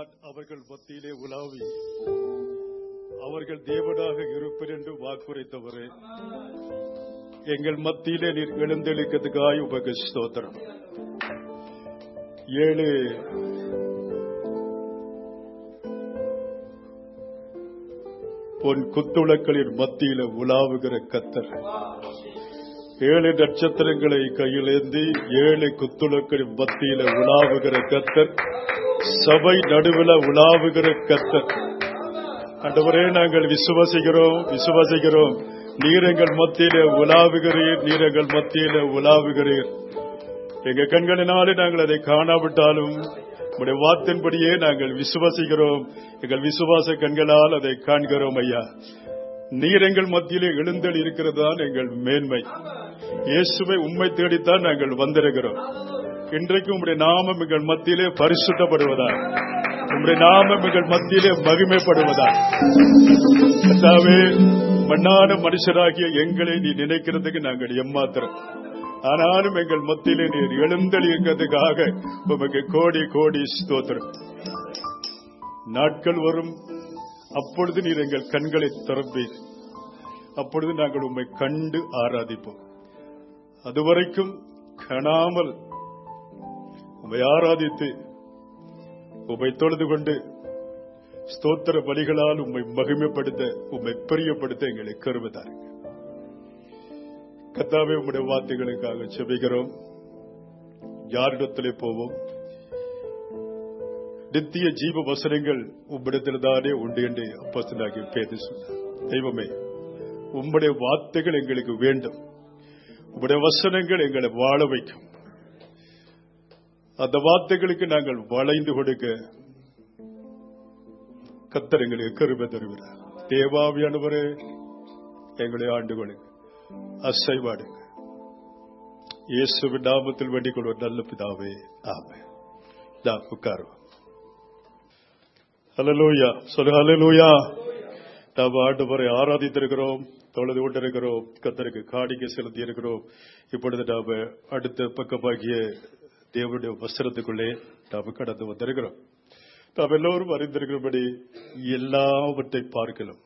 நான் அவர்கள் மத்தியிலே உலாவி அவர்கள் தேவனாக இருப்பேன் என்று வாக்குரைத்தவரே எங்கள் மத்தியிலே நீர் எழுந்தெழுக்கிறதுக்காய் உமக்கு ஸ்தோத்திரம் ஏழு பொன் குத்துளக்களின் மத்தியில உலாவுகிற கத்தர் ஏழு நட்சத்திரங்களை கையிலேந்தி ஏழு குத்துளக்களின் மத்தியில உலாவுகிற கத்தர் சபை நடுவில் உலாவுகிற கத்தர் அண்டவரே நாங்கள் விசுவாசிக்கிறோம் விசுவாசிக்கிறோம் நீர் எங்கள் மத்தியில உலாவுகிறீர் நீர் எங்கள் மத்தியில உலாவுகிறீர் எங்க கண்களினாலே நாங்கள் அதை காணாவிட்டாலும் உடைய வார்த்தையின்படியே நாங்கள் விசுவாசிக்கிறோம் எங்கள் விசுவாச கண்களால் அதை காண்கிறோம் ஐயா நீர் எங்கள் மத்தியிலே எழுந்தல் இருக்கிறதுதான் எங்கள் மேன்மை இயேசுவை உண்மை தேடித்தான் நாங்கள் வந்திருக்கிறோம் இன்றைக்கு உம்முடைய நாமம் எங்கள் மத்தியிலே பரிசுத்தப்படுவதா உம்முடைய நாமம் எங்கள் மத்தியிலே மகிமைப்படுவதா கர்த்தாவே மண்ணான மனுஷராகிய எங்களை நீ நினைக்கிறதுக்கு நாங்கள் எம்மாத்திரம் ஆனாலும் எங்கள் மத்தியிலே நீர் எழுந்தளிக்கிறதுக்காக உமக்கு கோடி கோடி ஸ்தோத்திரம் நாட்கள் வரும் அப்பொழுது நீர் எங்கள் கண்களை திறப்பீர் அப்பொழுது நாங்கள் உம்மை கண்டு ஆராதிப்போம் அதுவரைக்கும் காணாமல் உம்மை ஆராதித்து உம்மை தொழுது கொண்டு ஸ்தோத்திர பலிகளால் உம்மை மகிமைப்படுத்த உம்மை பிரியப்படுத்த எங்களை கருவதாருங்க கத்தாவே உம்முடைய வார்த்தைகளுக்காக செபிக்கிறோம் யாரிடத்திலே போவோம் நித்திய ஜீவ வசனங்கள் உம்மிடத்தில் தானே உண்டு என்று அப்போஸ்தலனாகிய பேது சொன்னார் தெய்வமே உம்முடைய வார்த்தைகள் எங்களுக்கு வேண்டும் உம்முடைய வசனங்கள் எங்களை வாழ வைக்கும் அந்த வார்த்தைகளுக்கு நாங்கள் வளைந்து கொடுக்க கத்தர் எங்களுக்கு கருமை தருகிறார் தேவாவியானவரே எங்களை ஆண்டு கொடுங்க அசைவாடுங்க இயேசுவின் நாமத்தில் வேண்டிக் கொள்வோம் நல்ல பிதாவே ஆமே தான் உட்காருவோம் ஹலலூயா சொல்லு ஹலலூயா நாம் ஆண்டவரை ஆராதித்திருக்கிறோம் தொழுது கொண்டிருக்கிறோம் கத்தருக்கு காணிக்கை செலுத்தி இருக்கிறோம் இப்பொழுது நாம அடுத்த பக்கமாகிய தேவனுடைய வஸ்திரத்துக்குள்ளே நாம் கடந்து வந்திருக்கிறோம் நாம் எல்லோரும் அறிந்திருக்கிறபடி எல்லாவற்றை பார்க்கலாம்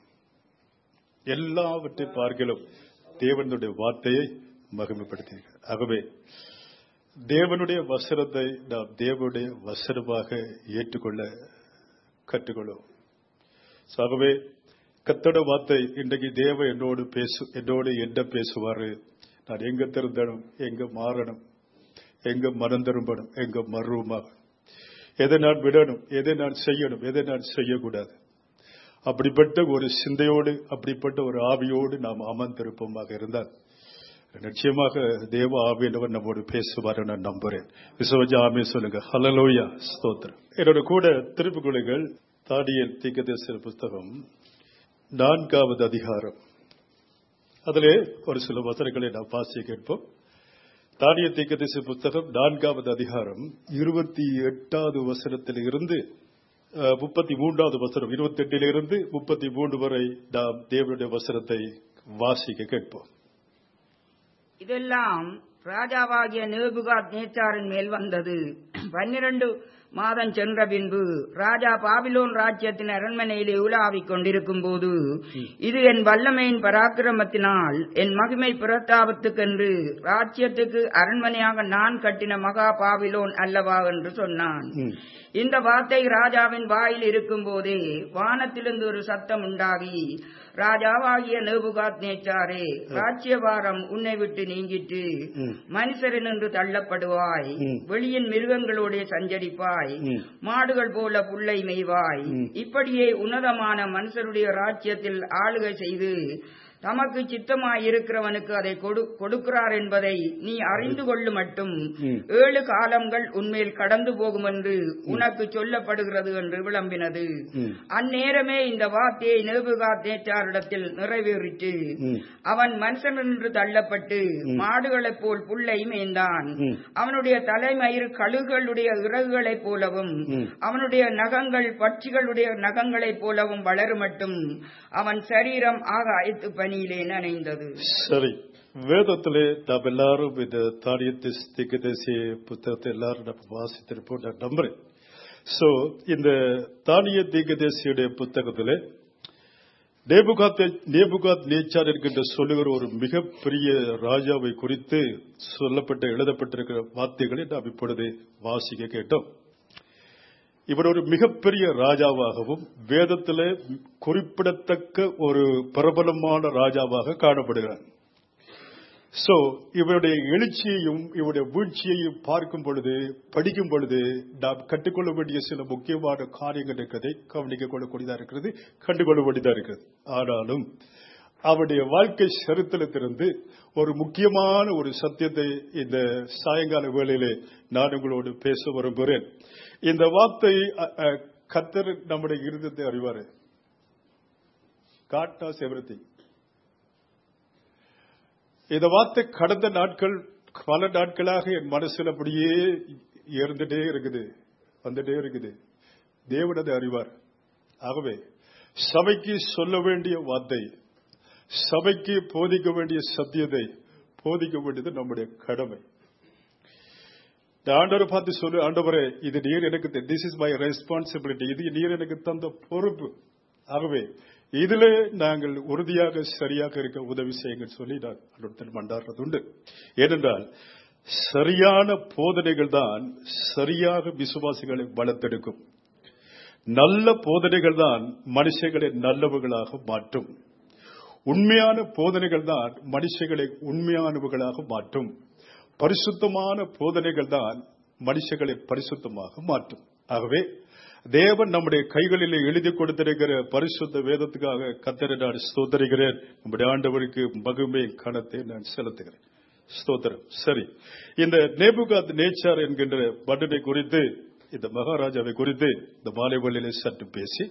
எல்லாவற்றை பார்க்கலாம் தேவனுடைய வார்த்தையை மகிமைப்படுத்தீர்கள் ஆகவே தேவனுடைய வசனத்தை நாம் தேவனுடைய வசனமாக ஏற்றுக்கொள்ள கற்றுக்கொள்ளும் ஆகவே கத்தோட வார்த்தை இன்றைக்கு தேவ என்னோடு பேசு என்னோடு என்ன பேசுவாரு நான் எங்க திருந்தணும் எங்க மாறணும் எங்க மனம் திரும்பணும் எங்க மருவமாக எதை நான் விடணும் எதை நான் செய்யணும் எதை நான் செய்யக்கூடாது அப்படிப்பட்ட ஒரு சிந்தையோடு அப்படிப்பட்ட ஒரு ஆவியோடு நாம் அமர்ந்திருப்போமாக இருந்தால் நிச்சயமாக தேவ ஆவியனவர் நம்மோடு பேசுவார் நான் நம்புறேன் விசுவஜ ஆமே சொல்லுங்க ஹலலோயா ஸ்தோத்திரம் என்னோட கூட திருப்பிக் கொள்ளுங்கள் தாடியல் தீக்கதேச புஸ்தகம் நான்காவது அதிகாரம் அதிலே ஒரு சில வசனங்களை நாம் வாசிக்க கேட்போம் தானிய தீக்கதேச புஸ்தகம் நான்காவது அதிகாரம் இருபத்தி எட்டாவது வசனத்தில் இருந்து முப்பத்தி மூன்றாவது வசனம் இருபத்தி எட்டிலிருந்து முப்பத்தி மூன்று வரை நாம் தேவனுடைய வசனத்தை வாசிக்க கேட்போம் இதெல்லாம் ராஜாவாகிய நேபுகாத் நேச்சாரின் மேல் வந்தது பன்னிரண்டு மாதம் சென்ற பின்பு ராஜா பாபிலோன் ராஜ்யத்தின் அரண்மனையிலே உலாவிக் கொண்டிருக்கும் போது இது என் வல்லமையின் பராக்கிரமத்தினால் என் மகிமை பிரத்தாபத்துக்கென்று ராஜ்யத்துக்கு அரண்மனையாக நான் கட்டின மகா பாபிலோன் அல்லவா என்று சொன்னான் இந்த வார்த்தை ராஜாவின் வாயில் இருக்கும் போதே வானத்திலிருந்து ஒரு சத்தம் உண்டாகி ராஜாவாகிய நேபுகாத் நேச்சாரே ராஜ்யபாரம் உன்னை விட்டு நீங்கிட்டு மனுஷரின் என்று தள்ளப்படுவாய் வெளியின் மிருகங்களோட சஞ்சரிப்பாய் மாடுகள் போல புல்லை மெய்வாய் இப்படியே உன்னதமான மனுஷருடைய ராஜ்யத்தில் ஆளுகை செய்து தமக்கு சித்தமாயிருக்கிறவனுக்கு அதை கொடுக்கிறார் என்பதை நீ அறிந்து கொள்ளு மட்டும் ஏழு காலங்கள் உன்மேல் கடந்து போகும் என்று உனக்கு சொல்லப்படுகிறது என்று விளம்பினது அந்நேரமே இந்த வார்த்தையை நேபுகாத் நேற்றாரிடத்தில் நிறைவேறிட்டு அவன் மனுஷன் என்று தள்ளப்பட்டு மாடுகளைப் போல் புல்லை மேய்ந்தான் அவனுடைய தலைமயிர் கழுகளுடைய இறகுகளைப் போலவும் அவனுடைய நகங்கள் பட்சிகளுடைய நகங்களைப் போலவும் வளருமட்டும் அவன் சரீரம் ஆகாயத்து பணியிலே நனைந்தது சரி வேதத்திலே நாம் எல்லாரும் இந்த தானியத்தை திகதேசிய புத்தகத்தை எல்லாரும் நம்ம வாசித்திருப்போம் நான் நம்புறேன் சோ இந்த தானிய தீர்க்கதரிசியுடைய புத்தகத்திலே நேபுகாத் நேபுகாத் நேச்சார் என்கின்ற சொல்லுகிற ஒரு மிகப்பெரிய ராஜாவை குறித்து சொல்லப்பட்ட எழுதப்பட்டிருக்கிற வார்த்தைகளை நாம் இப்பொழுது வாசிக்க கேட்டோம் இவர் ஒரு மிகப்பெரிய ராஜாவாகவும் வேதத்திலே குறிப்பிடத்தக்க ஒரு பிரபலமான ராஜாவாக காணப்படுகிறார் சோ இவருடைய எழுச்சியையும் இவருடைய வீழ்ச்சியையும் பார்க்கும் பொழுது படிக்கும் பொழுது நாம் கற்றுக்கொள்ள வேண்டிய சில முக்கியமான காரியங்கள் இருக்கிறதை கவனிக்க கொள்ளக்கூடியதா இருக்கிறது கண்டுகொள்ள வேண்டியதா இருக்கிறது ஆனாலும் அவருடைய வாழ்க்கை சரித்திரத்திலிருந்து ஒரு முக்கியமான ஒரு சத்தியத்தை இந்த சாயங்கால வேளையிலே நான் உங்களோடு பேச விரும்புகிறேன் இந்த வார்த்தை அ, அ, கர்த்தர் நம்முடைய இருதயத்தை அறிவாரு காட் நாஸ் எவ்ரிதிங் இந்த வார்த்தை கடந்த நாட்கள் பல நாட்களாக என் மனசுல அப்படியே இருந்துட்டே இருக்குது வந்துட்டே இருக்குது தேவன் அதை அறிவார் ஆகவே சபைக்கு சொல்ல வேண்டிய வார்த்தை சபைக்கு போதிக்க வேண்டிய சத்தியத்தை போதிக்க வேண்டியது நம்முடைய கடமை இந்த ஆண்டவரை பார்த்து சொல்லு ஆண்டவரே இது நீர் எனக்கு திஸ் இஸ் மை ரெஸ்பான்சிபிலிட்டி இது நீர் எனக்கு தந்த பொறுப்பு ஆகவே இதிலே நாங்கள் உறுதியாக சரியாக இருக்க உதவி செய்யுங்கள் சொல்லி நான் அடுத்த மண்டாடுறது உண்டு ஏனென்றால் சரியான போதனைகள் தான் சரியாக விசுவாசிகளை வளர்த்தெடுக்கும் நல்ல போதனைகள் தான் மனுஷங்களை நல்லவர்களாக மாற்றும் உண்மையான போதனைகள் தான் மனுஷங்களை உண்மையானவர்களாக மாற்றும் பரிசுத்தமான போதனைகள் தான் மனுஷங்களை பரிசுத்தமாக மாற்றும் ஆகவே தேவன் நம்முடைய கைகளில் எழுதி கொடுத்திருக்கிற பரிசுத்த வேதத்துக்காக கத்தரை நான் ஸ்தோத்தரிக்கிறேன் நம்முடைய ஆண்டவருக்கு மகிமை கணத்தை நான் செலுத்துகிறேன் ஸ்தோத்திரம் சரி இந்த நேபுகாத் நேச்சார் என்கின்ற பட்டனை குறித்து இந்த மகாராஜாவை குறித்து இந்த மாலைவழியிலே சற்று பேசி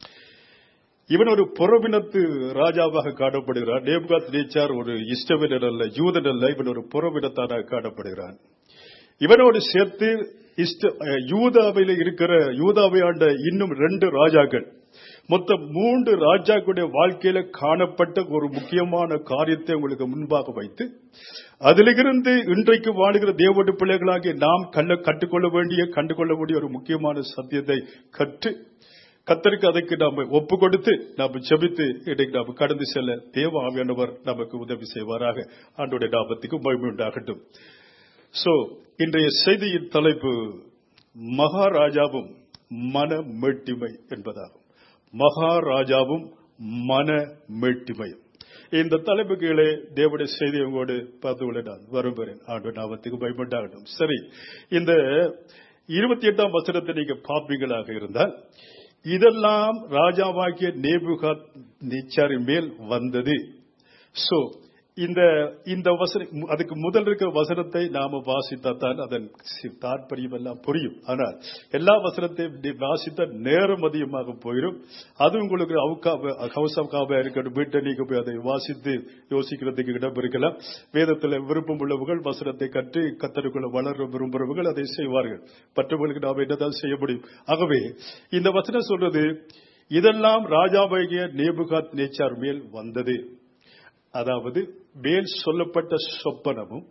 இவன் ஒரு புறவினத்து ராஜாவாக காணப்படுகிறான் நேபுகாத் நேச்சார் ஒரு இஷ்டவினர் அல்ல யூதன் அல்ல இவன் ஒரு புறவினத்தானாக காணப்படுகிறான் இவனோடு சேர்த்து இஷ்ட அஹ், யூதாவில இருக்கிற யூதாவை ஆண்ட இன்னும் ரெண்டு ராஜாக்கள் மொத்தம் மூன்று ராஜாக்களுடைய வாழ்க்கையில காணப்பட்ட ஒரு முக்கியமான காரியத்தை உங்களுக்கு முன்பாக வைத்து அதிலிருந்து இன்றைக்கு வாழுகிற தேவனுடைய பிள்ளைகளாகிய நாம் கண்ண கற்றுக்கொள்ள வேண்டிய கண்டுகொள்ள வேண்டிய ஒரு முக்கியமான சத்தியத்தை கற்று கத்தருக்கு அதற்கு நாம் ஒப்பு கொடுத்து நாம் ஜெபித்து இன்றைக்கு நாம் கடந்து செல்ல தேவ ஆவியானவர் நமக்கு உதவி செய்வாராக ஆண்டுடைய லாபத்துக்கு மகிமை உண்டாகட்டும் சோ இன்றைய செய்தியின் தலைப்பு மகாராஜாவும் மன மேட்டிமை என்பதாகும் மகாராஜாவும் மன மேட்டிமையும் இந்த தலைப்பு கீழே தேவடைய செய்தி உங்களோடு பார்த்து கொள்ள நான் வருகிறேன் ஆண்டு நாமத்துக்கு பயப்பட்டாகட்டும் சரி இந்த இருபத்தி எட்டாம் வசனத்தை நீங்க பார்ப்பீங்களாக இருந்தால் இதெல்லாம் ராஜாவாகிய நேபுகாத் நிச்சாரின் மேல் வந்தது சோ இந்த இந்த வசன அதுக்கு முதல் இருக்கிற வசனத்தை நாம வாசித்தாத்தான் அதன் சி- தாற்பயம் எல்லாம் புரியும் ஆனால் எல்லா வசனத்தையும் நீ வாசித்த நேரம் அதிகமாக போயிடும் அது உங்களுக்கு ஹவுசாக இருக்கட்டும் வீட்டை நீங்க போய் அதை வாசித்து யோசிக்கிறதுக்கு இடம் இருக்கலாம் வேதத்தில் விருப்பம் உள்ளவர்கள் வசனத்தை கற்று கத்தருக்குள்ள வளர விரும்புகிறவர்கள் அதை செய்வார்கள் மற்றவர்களுக்கு நாம் என்னதான் செய்ய முடியும் ஆகவே இந்த வசனம் சொல்றது இதெல்லாம் ராஜாவாகிய நேபுகாத் நேச்சார் மேல் வந்தது அதாவது மேல் சொல்லப்பட்ட சொப்பனமும்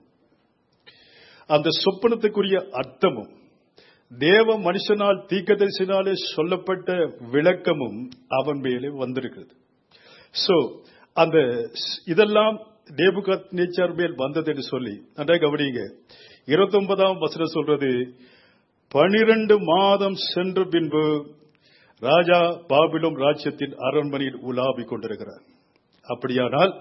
அந்த சொப்பனத்துக்குரிய அர்த்தமும் தேவ மனுஷனால் தீக்கதரிசினாலே சொல்லப்பட்ட விளக்கமும் அவன் மேலே வந்திருக்கிறது சோ அந்த ஸ்- இதெல்லாம் தேபுகத் நேச்சர் மேல் வந்தது என்று சொல்லி நன்றாக கவனிங்க இருபத்தி ஒன்பதாம் வசனம் சொல்றது பனிரெண்டு மாதம் சென்ற பின்பு ராஜா பாபிலும் ராஜ்யத்தின் அரண்மனையில் உலாவிக் கொண்டிருக்கிறார் அப்படியானால்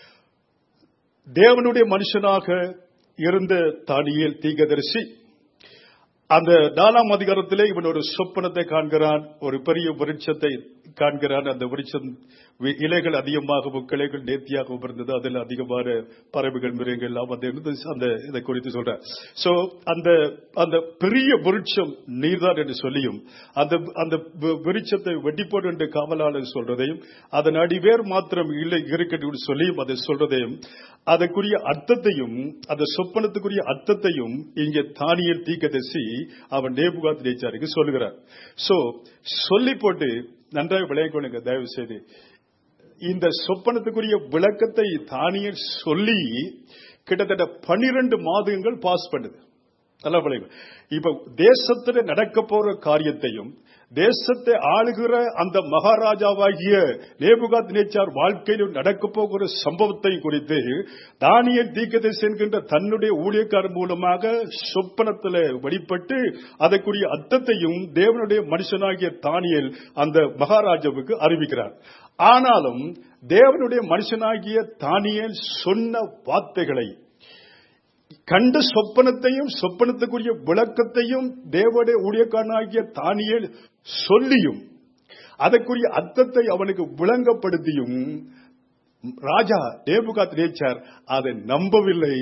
தேவனுடைய மனுஷனாக இருந்த தானியேல் தீகதரிசி அந்த நாலாம் அதிகாரத்திலே இவன் ஒரு சொப்பனத்தை காண்கிறான் ஒரு பெரிய விருட்சத்தை காண்கிறான் அந்த விருட்சம் வி- இலைகள் அதிகமாகவும் கிளைகள் நேர்த்தியாகவும் இருந்தது அதில் அதிகமான பறவைகள் மிருகங்கள் எல்லாம் வந்து இருந்தது. அந்த இதை குறித்து சொல்றேன் சோ அந்த அந்த பெரிய விருட்சம் நீர்தான் என்று சொல்லியும் அந்த அந்த வி- விருட்சத்தை வெட்டி போடு என்று காவலாளர் சொல்றதையும் அதன் அடிவேர் மாத்திரம் இல்லை இருக்கட்டும் சொல்லியும் அதை சொல்றதையும் அதற்குரிய அர்த்தத்தையும் அந்த சொப்பனத்துக்குரிய அர்த்தத்தையும் இங்கே தானியல் தீக்கதரிசி அவன் நேபுகாத் நேச்சாருக்கு சொல்லுகிறார் சோ சொல்லி போட்டு நன்றாக விளையக்கொள்ளுங்க தயவு செய்து இந்த சொப்பனத்துக்குரிய விளக்கத்தை தானியல் சொல்லி கிட்டத்தட்ட பன்னிரண்டு மாதங்கள் பாஸ் பண்ணுது நல்லா விளைவு இப்ப தேசத்துல நடக்க போற காரியத்தையும் தேசத்தை ஆளுகிற அந்த மகாராஜாவாகிய நேபுகாத் நேச்சார் வாழ்க்கையில் நடக்க போகிற சம்பவத்தை குறித்து தானியல் தீக்கதரிசி என்கின்ற தன்னுடைய ஊழியக்காரர் மூலமாக சொப்பனத்தில் வெளிப்பட்டு அதற்குரிய அர்த்தத்தையும் தேவனுடைய மனுஷனாகிய தானியல் அந்த மகாராஜாவுக்கு அறிவிக்கிறார் ஆனாலும் தேவனுடைய மனுஷனாகிய தானியல் சொன்ன வார்த்தைகளை கண்ட சொப்பனத்தையும் சொப்பனத்துக்குரிய விளக்கத்தையும் தேவனுடைய ஊழியக்காரனாகிய தானியல் சொல்லியும் அதற்குரிய அர்த்தத்தை அவனுக்கு விளங்கப்படுத்தியும் ராஜா நேபுகாத் நேச்சார் அதை நம்பவில்லை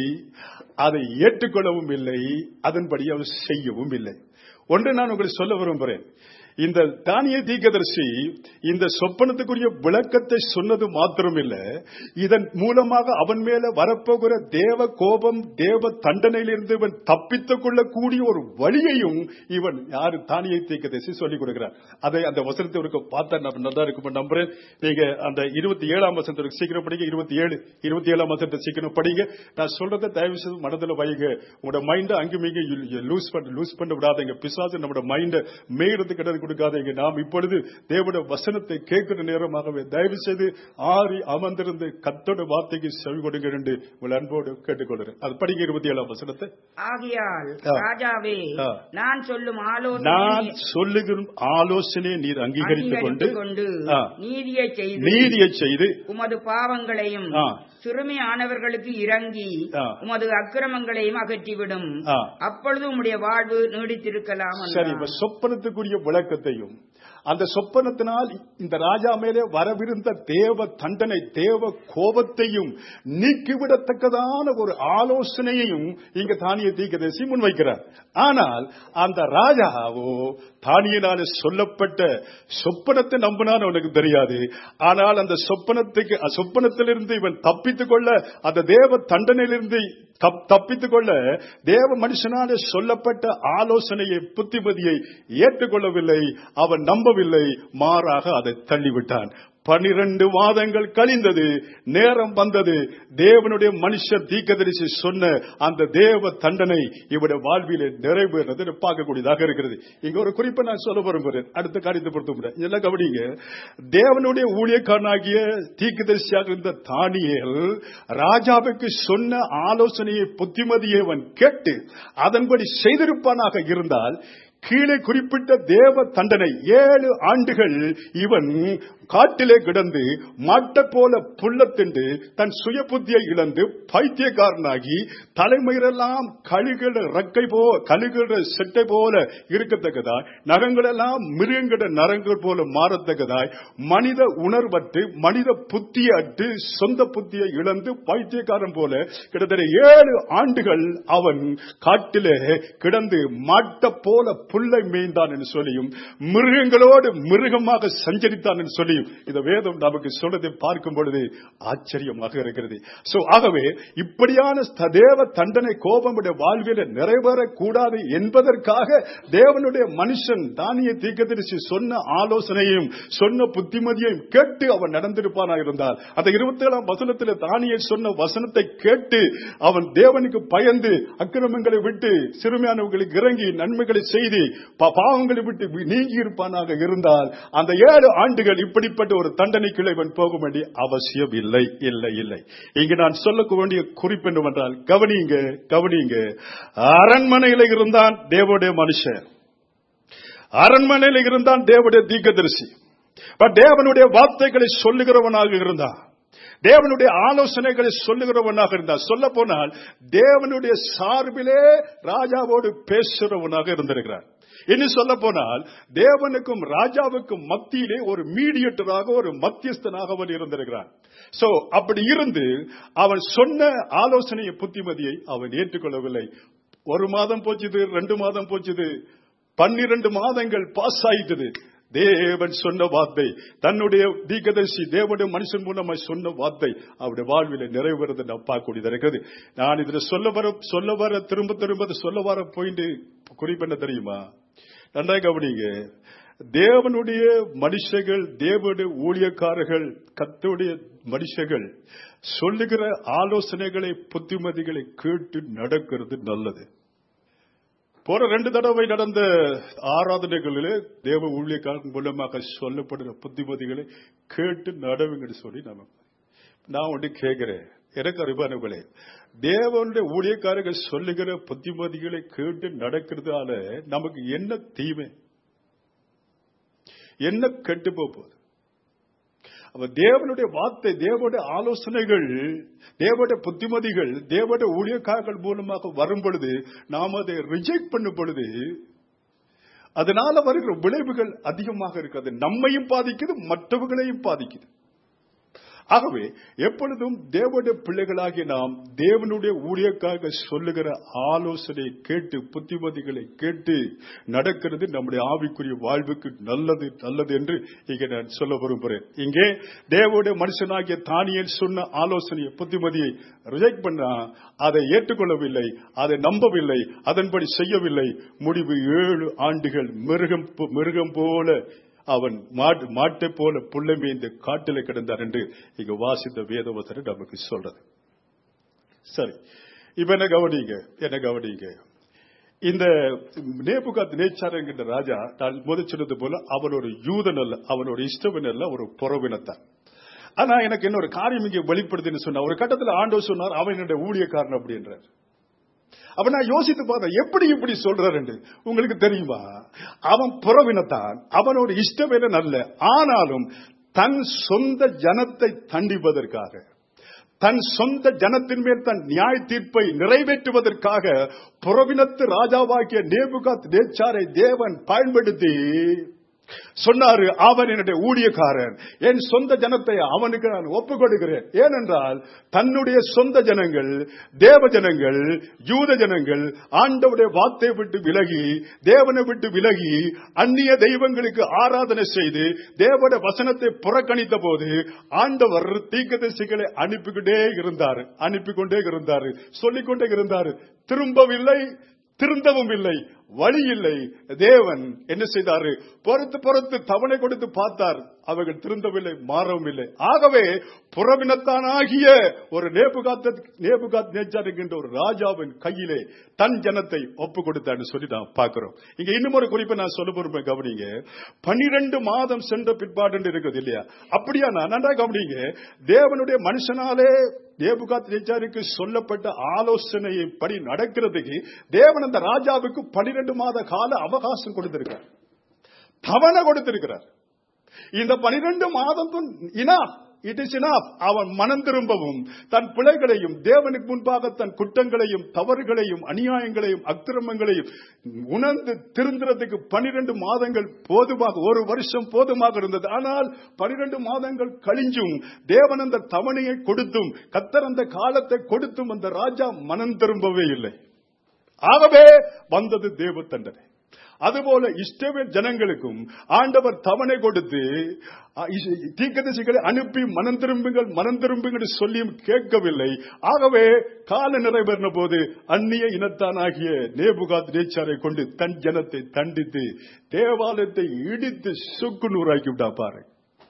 அதை ஏற்றுக்கொள்ளவும் இல்லை அதன்படி அவர் செய்யவும் இல்லை ஒன்று நான் உங்களுக்கு சொல்ல விரும்புகிறேன் இந்த தானிய தீர்க்கதரிசி இந்த சொப்பனத்துக்குரிய விளக்கத்தை சொன்னது மாத்திரமில்ல இதன் மூலமாக அவன் மேல வரப்போகிற தேவ கோபம் தேவ தண்டனையிலிருந்து இவன் தப்பித்துக் கொள்ளக்கூடிய ஒரு வழியையும் இவன் யாரு தானிய தீர்க்கதரிசி சொல்லிக் கொடுக்கிறார் அதை அந்த வசனத்தை ஒரு பார்த்தா நான் நல்லா இருக்கும் நம்புறேன் நீங்க அந்த இருபத்தி ஏழாம் வசனத்தை சீக்கிரம் படிங்க இருபத்தி ஏழு இருபத்தி ஏழாம் வசனத்தை சீக்கிரம் படிங்க நான் சொல்றதை தயவு செய்து மனதில் வைங்க உங்களோட மைண்டை அங்கும் இங்கும் லூஸ் பண்ண லூஸ் பண்ண விடாதீங்க பிசாசு நம்மளோட மைண்டை மேயறதுக்கு இடம் கொடுக்காதீங்க நாம் இப்பொழுது தேவனுடைய வசனத்தை கேட்கிற நேரமாகவே தயவு செய்து ஆறி அமர்ந்திருந்து கத்தோட வார்த்தைக்கு செவி கொடுங்க என்று உங்கள் அன்போடு கேட்டுக்கொள்கிறேன் அது படிங்க இருபத்தி ஏழாம் வசனத்தை ஆகையால் ஆ. ராஜாவே ஆ. நான் சொல்லும் ஆலோசனை நான் சொல்லுகிற ஆலோசனையை நீர் அங்கீகரித்துக் கொண்டு அங்கீகரித்துக் கொண்டு ஆ. நீதியை செய்து நீதியை செய்து உமது பாவங்களையும் ஆ. சிறுமையானவர்களுக்கு இறங்கி ஆ. உமது அக்கிரமங்களையும் அகற்றிவிடும் ஆ. அப்பொழுது உம்முடைய வாழ்வு நீடித்திருக்கலாம் சரி என்றார். இப்ப சொப்பனத்துக்குரிய விளக்கத்தையும் அந்த சொப்பனத்தினால் இந்த ராஜா மேலே வரவிருந்த தேவ தண்டனை தேவ கோபத்தையும் நீக்கிவிடத்தக்கதான ஒரு ஆலோசனையையும் இங்க தானிய தீர்க்கதரிசி முன்வைக்கிறார் ஆனால் அந்த ராஜாவோ தானியனால சொல்லப்பட்ட சொப்பனத்தை நம்பினான் அவனுக்கு தெரியாது ஆனால் அந்த சொப்பனத்துக்கு சொப்பனத்திலிருந்து இவன் தப்பித்துக் கொள்ள அந்த தேவ தண்டனையிலிருந்து தப்- தப்பித்துக் கொள்ள தேவ மனுஷனால சொல்லப்பட்ட ஆலோசனையை புத்திமதியை ஏற்றுக்கொள்ளவில்லை அவன் நம்பவில்லை மாறாக அதை தள்ளிவிட்டான் பனிரெண்டு மாதங்கள் கழிந்தது நேரம் வந்தது தேவனுடைய மனுஷர் தீக்கதரிசி சொன்ன அந்த தேவ தண்டனை இவருடைய வாழ்விலே நிறைவேறது பார்க்கக்கூடியதாக இருக்கிறது இங்க ஒரு குறிப்பை நான் சொல்ல விரும்புகிறேன் அடுத்த காரியத்தை பொறுத்த முடியாது இதெல்லாம் கவனிங்க தேவனுடைய ஊழியக்காரனாகிய தீக்கதரிசியாக இருந்த தானியேல் ராஜாவுக்கு சொன்ன ஆலோசனையை புத்திமதியை அவன் கேட்டு அதன்படி செய்திருப்பானாக இருந்தால் கீழே குறிப்பிட்ட தேவ தண்டனை ஏழு ஆண்டுகள் இவன் காட்டிலே கிடந்து மாட்டை போல புல்லத்திண்டு தன் சுய புத்தியை இழந்து பைத்தியக்காரனாகி தலைமையிலெல்லாம் கழுகிற ரக்கை போ கழுகிற செட்டை போல இருக்கத்தக்கதாய் நகங்களெல்லாம் மிருகங்கிற நரங்கள் போல மாறத்தக்கதாய் மனித உணர்வற்று மனித புத்தியை அட்டு சொந்த புத்தியை இழந்து பைத்தியக்காரன் போல கிட்டத்தட்ட ஏழு ஆண்டுகள் அவன் காட்டிலே கிடந்து மாட்ட போல புல்லை மேய்ந்தான் என்று சொல்லியும் மிருகங்களோடு மிருகமாக சஞ்சரித்தான் என்று சொல்லியும் இந்த வேதம் நமக்கு சொல்றதை பார்க்கும் பொழுது ஆச்சரியமாக இருக்கிறது சோ ஆகவே இப்படியான தேவ தண்டனை கோபமுடைய வாழ்வில நிறைவேறக்கூடாது என்பதற்காக தேவனுடைய மனுஷன் தானிய தீர்க்கதரிசி சொன்ன ஆலோசனையும் சொன்ன புத்திமதியையும் கேட்டு அவன் நடந்திருப்பானா இருந்தால் அந்த இருபத்தி ஏழாம் வசனத்தில் தானிய சொன்ன வசனத்தை கேட்டு அவன் தேவனுக்கு பயந்து அக்கிரமங்களை விட்டு சிறுமியானவர்களுக்கு இறங்கி நன்மைகளை செய்து பா- பாவங்களை விட்டு வி- நீங்கி இருப்பானாக இருந்தால் அந்த ஏழு ஆண்டுகள் இப்படிப்பட்ட ஒரு தண்டனைக்குள்ள இவன் போக வேண்டிய அவசியம் இல்லை இல்லை இல்லை இங்கு நான் சொல்ல வேண்டிய குறிப்பு என்னவென்றால் கவனிங்க கவனிங்க அரண்மனையில இருந்தான் தேவனுடைய மனுஷன் அரண்மனையில இருந்தான் தேவனுடைய தீர்க்கதரிசி பட் தேவனுடைய வார்த்தைகளை சொல்லுகிறவனாக இருந்தான் தேவனுடைய ஆலோசனைகளை சொல்லுகிறவனாக இருந்தார் சொல்ல போனால் தேவனுடைய சார்பிலே ராஜாவோடு பேசுகிறவனாக இருந்திருக்கிறார் இன்னும் சொல்ல போனால் தேவனுக்கும் ராஜாவுக்கும் மத்தியிலே ஒரு மீடியேட்டராக ஒரு மத்தியஸ்தனாக அவன் இருந்திருக்கிறான் சோ அப்படி இருந்து அவன் சொன்ன ஆலோசனையை புத்திமதியை அவன் ஏற்றுக்கொள்ளவில்லை ஒரு மாதம் போச்சுது ரெண்டு மாதம் போச்சுது பன்னிரண்டு மாதங்கள் பாஸ் ஆயிட்டது தேவன் சொன்ன வார்த்தை தன்னுடைய தீகதர்சி தேவனுடைய மனுஷன் மூலமாய் சொன்ன வார்த்தை அவருடைய வாழ்வில நிறைவேறது நான் பார்க்கக்கூடியது இருக்கிறது நான் இதுல சொல்ல வர சொல்ல வர திரும்ப திரும்ப அதை சொல்ல வர போயிட்டு குறிப்பு என்ன தெரியுமா நன்றாக கவனிங்க தேவனுடைய மனுஷர்கள் தேவனுடைய ஊழியக்காரர்கள் கத்தோடைய மனுஷர்கள் சொல்லுகிற ஆலோசனைகளை புத்திமதிகளை கேட்டு நடக்கிறது நல்லது போற ரெண்டு தடவை நடந்த ஆராதனைகளிலே தேவ ஊழியக்காரன் மூலமாக சொல்லப்படுகிற புத்திமதிகளை கேட்டு நடவுங்கன்னு சொல்லி நம்ம நான் ஒன்று கேட்கிறேன் எனக்கு அறிவானவர்களே தேவனுடைய ஊழியக்காரர்கள் சொல்லுகிற புத்திமதிகளை கேட்டு நடக்கிறதால நமக்கு என்ன தீமை என்ன கெட்டு போகுது அப்ப தேவனுடைய வார்த்தை தேவனுடைய ஆலோசனைகள் தேவனுடைய புத்திமதிகள் தேவனுடைய ஊழியக்காரர்கள் மூலமாக வரும் பொழுது நாம் அதை ரிஜெக்ட் பண்ணும் பொழுது அதனால வருகிற விளைவுகள் அதிகமாக இருக்கிறது நம்மையும் பாதிக்குது மற்றவர்களையும் பாதிக்குது ஆகவே எப்பொழுதும் தேவனுடைய பிள்ளைகளாகிய நாம் தேவனுடைய ஊழியக்காக சொல்லுகிற ஆலோசனை கேட்டு புத்திமதிகளை கேட்டு நடக்கிறது நம்முடைய ஆவிக்குரிய வாழ்வுக்கு நல்லது நல்லது என்று இங்கே நான் சொல்ல விரும்புகிறேன் இங்கே தேவனுடைய மனுஷனாகிய தானியல் சொன்ன ஆலோசனையை புத்திமதியை ரிஜெக்ட் பண்ணா அதை ஏற்றுக்கொள்ளவில்லை அதை நம்பவில்லை அதன்படி செய்யவில்லை முடிவு ஏழு ஆண்டுகள் மிருகம் போ- மிருகம் போல அவன் மாட்டு மாட்டை போல புள்ளமே இந்த காட்டில கிடந்தார் என்று இங்க வாசித்த வேதவசர் நமக்கு சொல்றது சரி இப்ப என்ன கவனிங்க என்ன கவனிங்க இந்த நேபுகாத் நேச்சார் என்கின்ற ராஜா நான் முதல் சொன்னது போல அவன் ஒரு யூதன் அல்ல அவன் ஒரு இஷ்டவன் அல்ல ஒரு புறவினத்தான் ஆனா எனக்கு இன்னொரு காரியம் இங்கே வெளிப்படுதுன்னு சொன்னா ஒரு கட்டத்தில் ஆண்டவர் சொன்னார் அவன் என்னுடைய ஊழியக்காரன் அப்படின்றார் அப்ப நான் யோசித்து பார்த்தேன் எப்படி இப்படி சொல்றாரு உங்களுக்கு தெரியுமா அவன் புறவினத்தான் அவன் ஒரு இஷ்டவேலன் அல்ல ஆனாலும் தன் சொந்த ஜனத்தை தண்டிப்பதற்காக தன் சொந்த ஜனத்தின் மேல் தன் நியாய தீர்ப்பை நிறைவேற்றுவதற்காக புறவினத்து ராஜாவாகிய நேபுகாத் நேச்சாரை தேவன் பயன்படுத்தி சொன்னாரு அவன் என்னுடைய ஊழியக்காரன் என் சொந்த ஜனத்தை அவனுக்கு நான் ஒப்புக் கொடுக்கிறேன் ஏனென்றால் தன்னுடைய சொந்த ஜனங்கள் தேவ ஜனங்கள் யூத ஜனங்கள் ஆண்டவுடைய வார்த்தை விட்டு விலகி தேவனை விட்டு விலகி அந்நிய தெய்வங்களுக்கு ஆராதனை செய்து தேவனுடைய வசனத்தை புறக்கணித்த போது ஆண்டவர் தீக்கதரிசிகளை அனுப்பிக்கிட்டே இருந்தார் அனுப்பிக்கொண்டே இருந்தார் சொல்லிக்கொண்டே இருந்தார் திரும்பவில்லை திருந்தவும் இல்லை வழி இல்லை தேவன் என்ன செய்தாரு பொறுத்து பொறுத்து தவணை கொடுத்து பார்த்தார் அவர்கள் திருந்தவில்லை மாறவும் இல்லை ஆகவே புறவினத்தானாகிய ஒரு நேபுகாத்த நேபுகாத் நேச்சார் என்கின்ற ஒரு ராஜாவின் கையிலே தன் ஜனத்தை ஒப்பு கொடுத்தான்னு சொல்லி நான் பார்க்கிறோம் இங்க இன்னும் ஒரு குறிப்பை நான் சொல்ல போறேன் கவனிங்க பனிரெண்டு மாதம் சென்ற பிற்பாடு இருக்குது இல்லையா அப்படியா நான் நன்றா கவனிங்க தேவனுடைய மனுஷனாலே நேபுகாத் நேச்சாருக்கு சொல்லப்பட்ட ஆலோசனையை படி நடக்கிறதுக்கு தேவன் அந்த ராஜாவுக்கு பனிரெண்டு மாத கால அவகாசம் கொடுத்திருக்கார் தவணை கொடுத்திருக்கிறார் இந்த பனிரெண்டு மாதம் இனா இட் இஸ் இனாஃப் அவன் மனம் திரும்பவும் தன் பிழைகளையும் தேவனுக்கு முன்பாக தன் குற்றங்களையும் தவறுகளையும் அநியாயங்களையும் அக்கிரமங்களையும் உணர்ந்து திருந்துறதுக்கு பனிரெண்டு மாதங்கள் போதுமாக ஒரு வருஷம் போதுமாக இருந்தது ஆனால் பனிரெண்டு மாதங்கள் கழிஞ்சும் தேவன் அந்த தவணையை கொடுத்தும் கத்தர் அந்த காலத்தை கொடுத்தும் அந்த ராஜா மனம் திரும்பவே இல்லை ஆகவே வந்தது தேவ தண்டனை அதுபோல இஷ்டவேல் ஜனங்களுக்கும் ஆண்டவர் தவணை கொடுத்து தீக்கதரிசிகளை அனுப்பி மனம் திரும்புங்கள் மனம் திரும்புங்கள் சொல்லியும் கேட்கவில்லை ஆகவே கால நிறைவேறின போது அந்நிய இனத்தானாகிய நேபுகாத் நேச்சாரை கொண்டு தன் ஜனத்தை தண்டித்து தேவாலயத்தை இடித்து சுக்கு நூறாக்கி விட்டா பாரு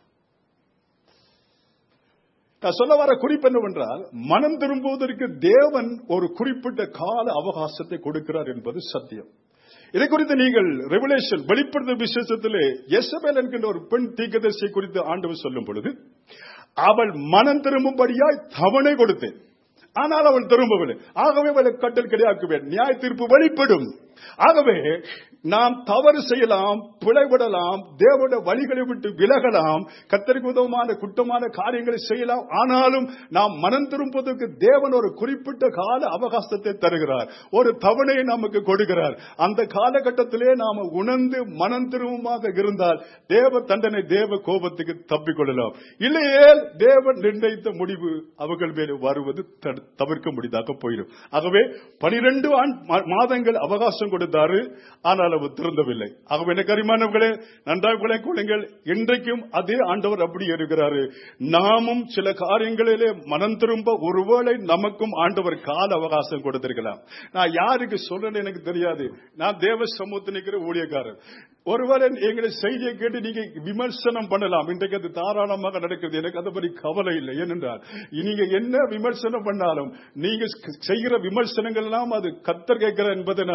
நான் சொல்ல வர குறிப்பு என்னவென்றால் மனம் திரும்புவதற்கு தேவன் ஒரு குறிப்பிட்ட கால அவகாசத்தை கொடுக்கிறார் என்பது சத்தியம் இதை குறித்து நீங்கள் ரெவலேஷன் வெளிப்படுத்த விசேஷத்திலே எசபேல் என்கின்ற ஒரு பெண் தீக்கதரிசியை குறித்து ஆண்டவர் சொல்லும் பொழுது அவள் மனம் திரும்பும்படியாய் தவணை கொடுத்தேன் ஆனால் அவள் திரும்பவில்லை ஆகவே அவளை கட்டல் கிடையாக்குவேன் நியாய தீர்ப்பு வெளிப்படும் ஆகவே நாம் தவறு செய்யலாம் பிழைவிடலாம் தேவனுடைய வழிகளை விட்டு விலகலாம் கத்தருக்கு உதவமான குற்றமான காரியங்களை செய்யலாம் ஆனாலும் நாம் மனம் திரும்புவதற்கு தேவன் ஒரு குறிப்பிட்ட கால அவகாசத்தை தருகிறார் ஒரு தவணையை நமக்கு கொடுக்கிறார் அந்த காலகட்டத்திலே நாம உணர்ந்து மனம் திரும்பமாக இருந்தால் தேவ தண்டனை தேவ கோபத்துக்கு தப்பிக்கொள்ளலாம் இல்லையே தேவன் நிர்ணயித்த முடிவு அவர்கள் மேலே வருவது தவிர்க்க முடியாதாக போயிடும் ஆகவே பனிரெண்டு மாதங்கள் அவகாசம் கொடுத்தாரு ஆனால் அவர் திறந்தவில்லை ஆகவே எனக்கு அறிமானவர்களே நன்றாக கொள்ளுங்கள் இன்றைக்கும் அதே ஆண்டவர் அப்படி இருக்கிறாரு நாமும் சில காரியங்களிலே மனம் திரும்ப ஒருவேளை நமக்கும் ஆண்டவர் கால அவகாசம் கொடுத்திருக்கலாம் நான் யாருக்கு சொல்றேன்னு எனக்கு தெரியாது நான் தேவ சமூகத்தில் நிற்கிற ஊழியக்காரர் ஒருவேளை எங்களை செய்தியை கேட்டு நீங்க விமர்சனம் பண்ணலாம் இன்றைக்கு அது தாராளமாக நடக்கிறது எனக்கு அதை பற்றி கவலை இல்லை ஏனென்றால் நீங்க என்ன விமர்சனம் பண்ணாலும் நீங்க செய்கிற விமர்சனங்கள் எல்லாம் அது கத்தர் கேட்கிற என்பதை நான் அறிவேன்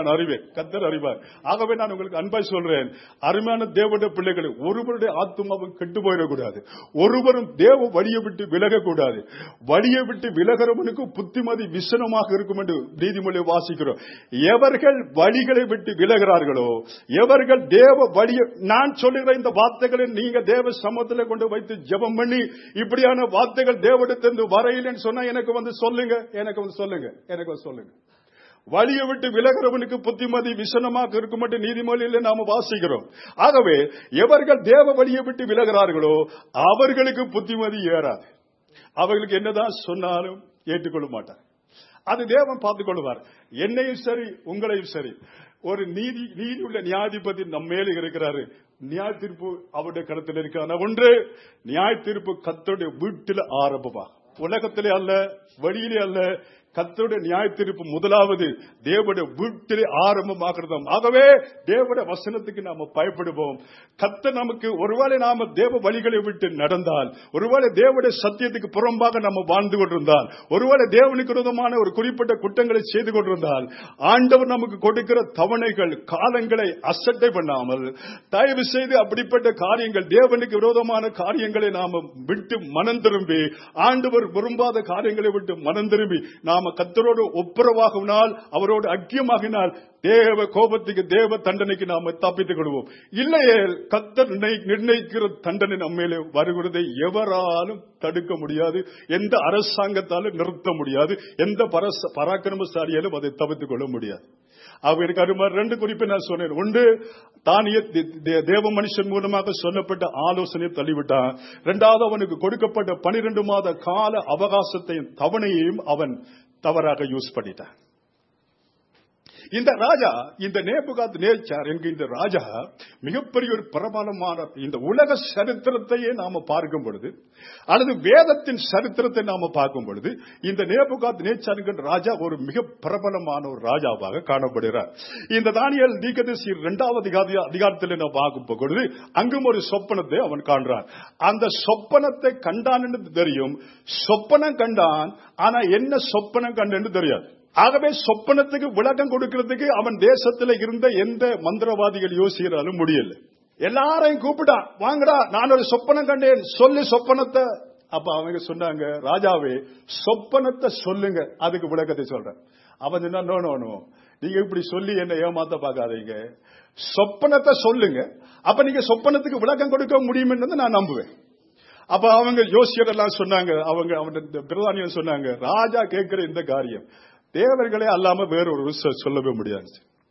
கத்தர் அறிவார் ஆகவே நான் உங்களுக்கு அன்பாய் சொல்றேன் அருமையான தேவனுடைய பிள்ளைகளை ஒருவருடைய ஆத்மாவும் கெட்டு போயிடக்கூடாது ஒருவரும் தேவ வழியை விட்டு விலகக்கூடாது வழியை விட்டு விலகிறவனுக்கு புத்திமதி விசனமாக இருக்கும் என்று நீதிமொழியை வாசிக்கிறோம் எவர்கள் வழிகளை விட்டு விலகிறார்களோ எவர்கள் தேவ வழியை நான் சொல்லுகிற இந்த வார்த்தைகளை நீங்க தேவ சமத்துல கொண்டு வைத்து ஜெபம் பண்ணி இப்படியான வார்த்தைகள் தேவனிடத்திலிருந்து வரையிலன்னு சொன்னா எனக்கு வந்து சொல்லுங்க எனக்கு வந்து சொல்லுங்க எனக்கு வந்து சொல்லுங்க வழியை விட்டு விலகிறவனுக்கு புத்திமதி விசனமாக இருக்கும் என்று நீதிமொழியில நாம வாசிக்கிறோம் ஆகவே எவர்கள் தேவ வழியை விட்டு விலகிறார்களோ அவர்களுக்கு புத்திமதி ஏறாது அவர்களுக்கு என்னதான் சொன்னாலும் ஏற்றுக்கொள்ள மாட்டார் அது தேவன் பார்த்துக் கொள்வார் என்னையும் சரி உங்களையும் சரி ஒரு நீதி நீதி உள்ள நியாயாதிபதி நம்ம மேல இருக்கிறாரு நியாய தீர்ப்பு அவருடைய கருத்தில் இருக்கிறார் ஒன்று நியாய தீர்ப்பு கத்தருடைய வீட்டில் ஆரம்பமா உலகத்திலே அல்ல வெளியிலே அல்ல கத்தருடைய நியாய தீர்ப்பு முதலாவது தேவனுடைய வீட்டிலே ஆரம்பமாகிறதாம் ஆகவே தேவனுடைய வசனத்துக்கு நாம பயப்படுவோம் கத்த நமக்கு ஒருவேளை நாம தேவ வழிகளை விட்டு நடந்தால் ஒருவேளை தேவனுடைய சத்தியத்துக்கு புறம்பாக நம்ம வாழ்ந்து கொண்டிருந்தால் ஒருவேளை தேவனுக்கு விரோதமான ஒரு குறிப்பிட்ட குற்றங்களை செய்து கொண்டிருந்தால் ஆண்டவர் நமக்கு கொடுக்கிற தவணைகள் காலங்களை அசட்டை பண்ணாமல் தயவு செய்து அப்படிப்பட்ட காரியங்கள் தேவனுக்கு விரோதமான காரியங்களை நாம விட்டு மனம் திரும்பி ஆண்டவர் விரும்பாத காரியங்களை விட்டு மனம் திரும்பி நாம கத்தரோடு ஒப்புரவாகினால் அவரோடு ஐக்கியமாகினால் தேவ கோபத்துக்கு தேவ தண்டனைக்கு நாம தப்பித்துக் கொள்வோம் இல்லையே கத்தர் நிர்ணயி- நிர்ணயிக்கிற தண்டனை நம்ம மேலே வருகிறதை எவராலும் தடுக்க முடியாது எந்த அரசாங்கத்தாலும் நிறுத்த முடியாது எந்த பரச- பராக்கிரமசாலியாலும் அதை தவிர்த்துக் கொள்ள முடியாது அவருக்கு அருமா ரெண்டு குறிப்பை நான் சொன்னேன் ஒன்று தானிய தே- தே- தேவ மனுஷன் மூலமாக சொல்லப்பட்ட ஆலோசனை தள்ளிவிட்டான் இரண்டாவது அவனுக்கு கொடுக்கப்பட்ட பனிரெண்டு மாத கால அவகாசத்தையும் தவணையையும் அவன் தவறாக யூஸ் பண்ணிட்டான் இந்த ராஜா இந்த நேபுகாத் நேச்சார் என்கின்ற ராஜா மிகப்பெரிய ஒரு பிரபலமான இந்த உலக சரித்திரத்தையே நாம பார்க்கும் பொழுது அல்லது வேதத்தின் சரித்திரத்தை நாம பார்க்கும் பொழுது இந்த நேபுகாத் நேச்சார் என்கின்ற ராஜா ஒரு மிக பிரபலமான ஒரு ராஜாவாக காணப்படுகிறார் இந்த தானியல் தீகதேசி இரண்டாவது அதிகார- அதிகாரத்தில் நாம் பார்க்கும் பொழுது அங்கும் ஒரு சொப்பனத்தை அவன் காண்றான் அந்த சொப்பனத்தை கண்டான் என்று தெரியும் சொப்பனம் கண்டான் ஆனா என்ன சொப்பனம் கண்டு தெரியாது ஆகவே சொப்பனத்துக்கு விளக்கம் கொடுக்கிறதுக்கு அவன் தேசத்துல இருந்த எந்த மந்திரவாதிகள் யோசிக்கிறாலும் முடியல எல்லாரையும் கூப்பிட்டான் வாங்கடா நான் ஒரு சொப்பனம் கண்டேன் சொல்லு சொப்பனத்தை அப்ப அவங்க சொன்னாங்க ராஜாவே சொப்பனத்தை சொல்லுங்க அதுக்கு விளக்கத்தை சொல்றேன் அவன் சொன்னா நோ நோ நோ நீங்க இப்படி சொல்லி என்ன ஏமாத்த பார்க்காதீங்க சொப்பனத்தை சொல்லுங்க அப்ப நீங்க சொப்பனத்துக்கு விளக்கம் கொடுக்க முடியும்னு நான் நம்புவேன் அப்ப அவங்க ஜோசியர் எல்லாம் சொன்னாங்க அவங்க அவங்க பிரதானியம் சொன்னாங்க ராஜா கேட்கிற இந்த காரியம் தேவர்களே அல்லாம வேற ஒரு விஷயம் சொல்லவே முடியாது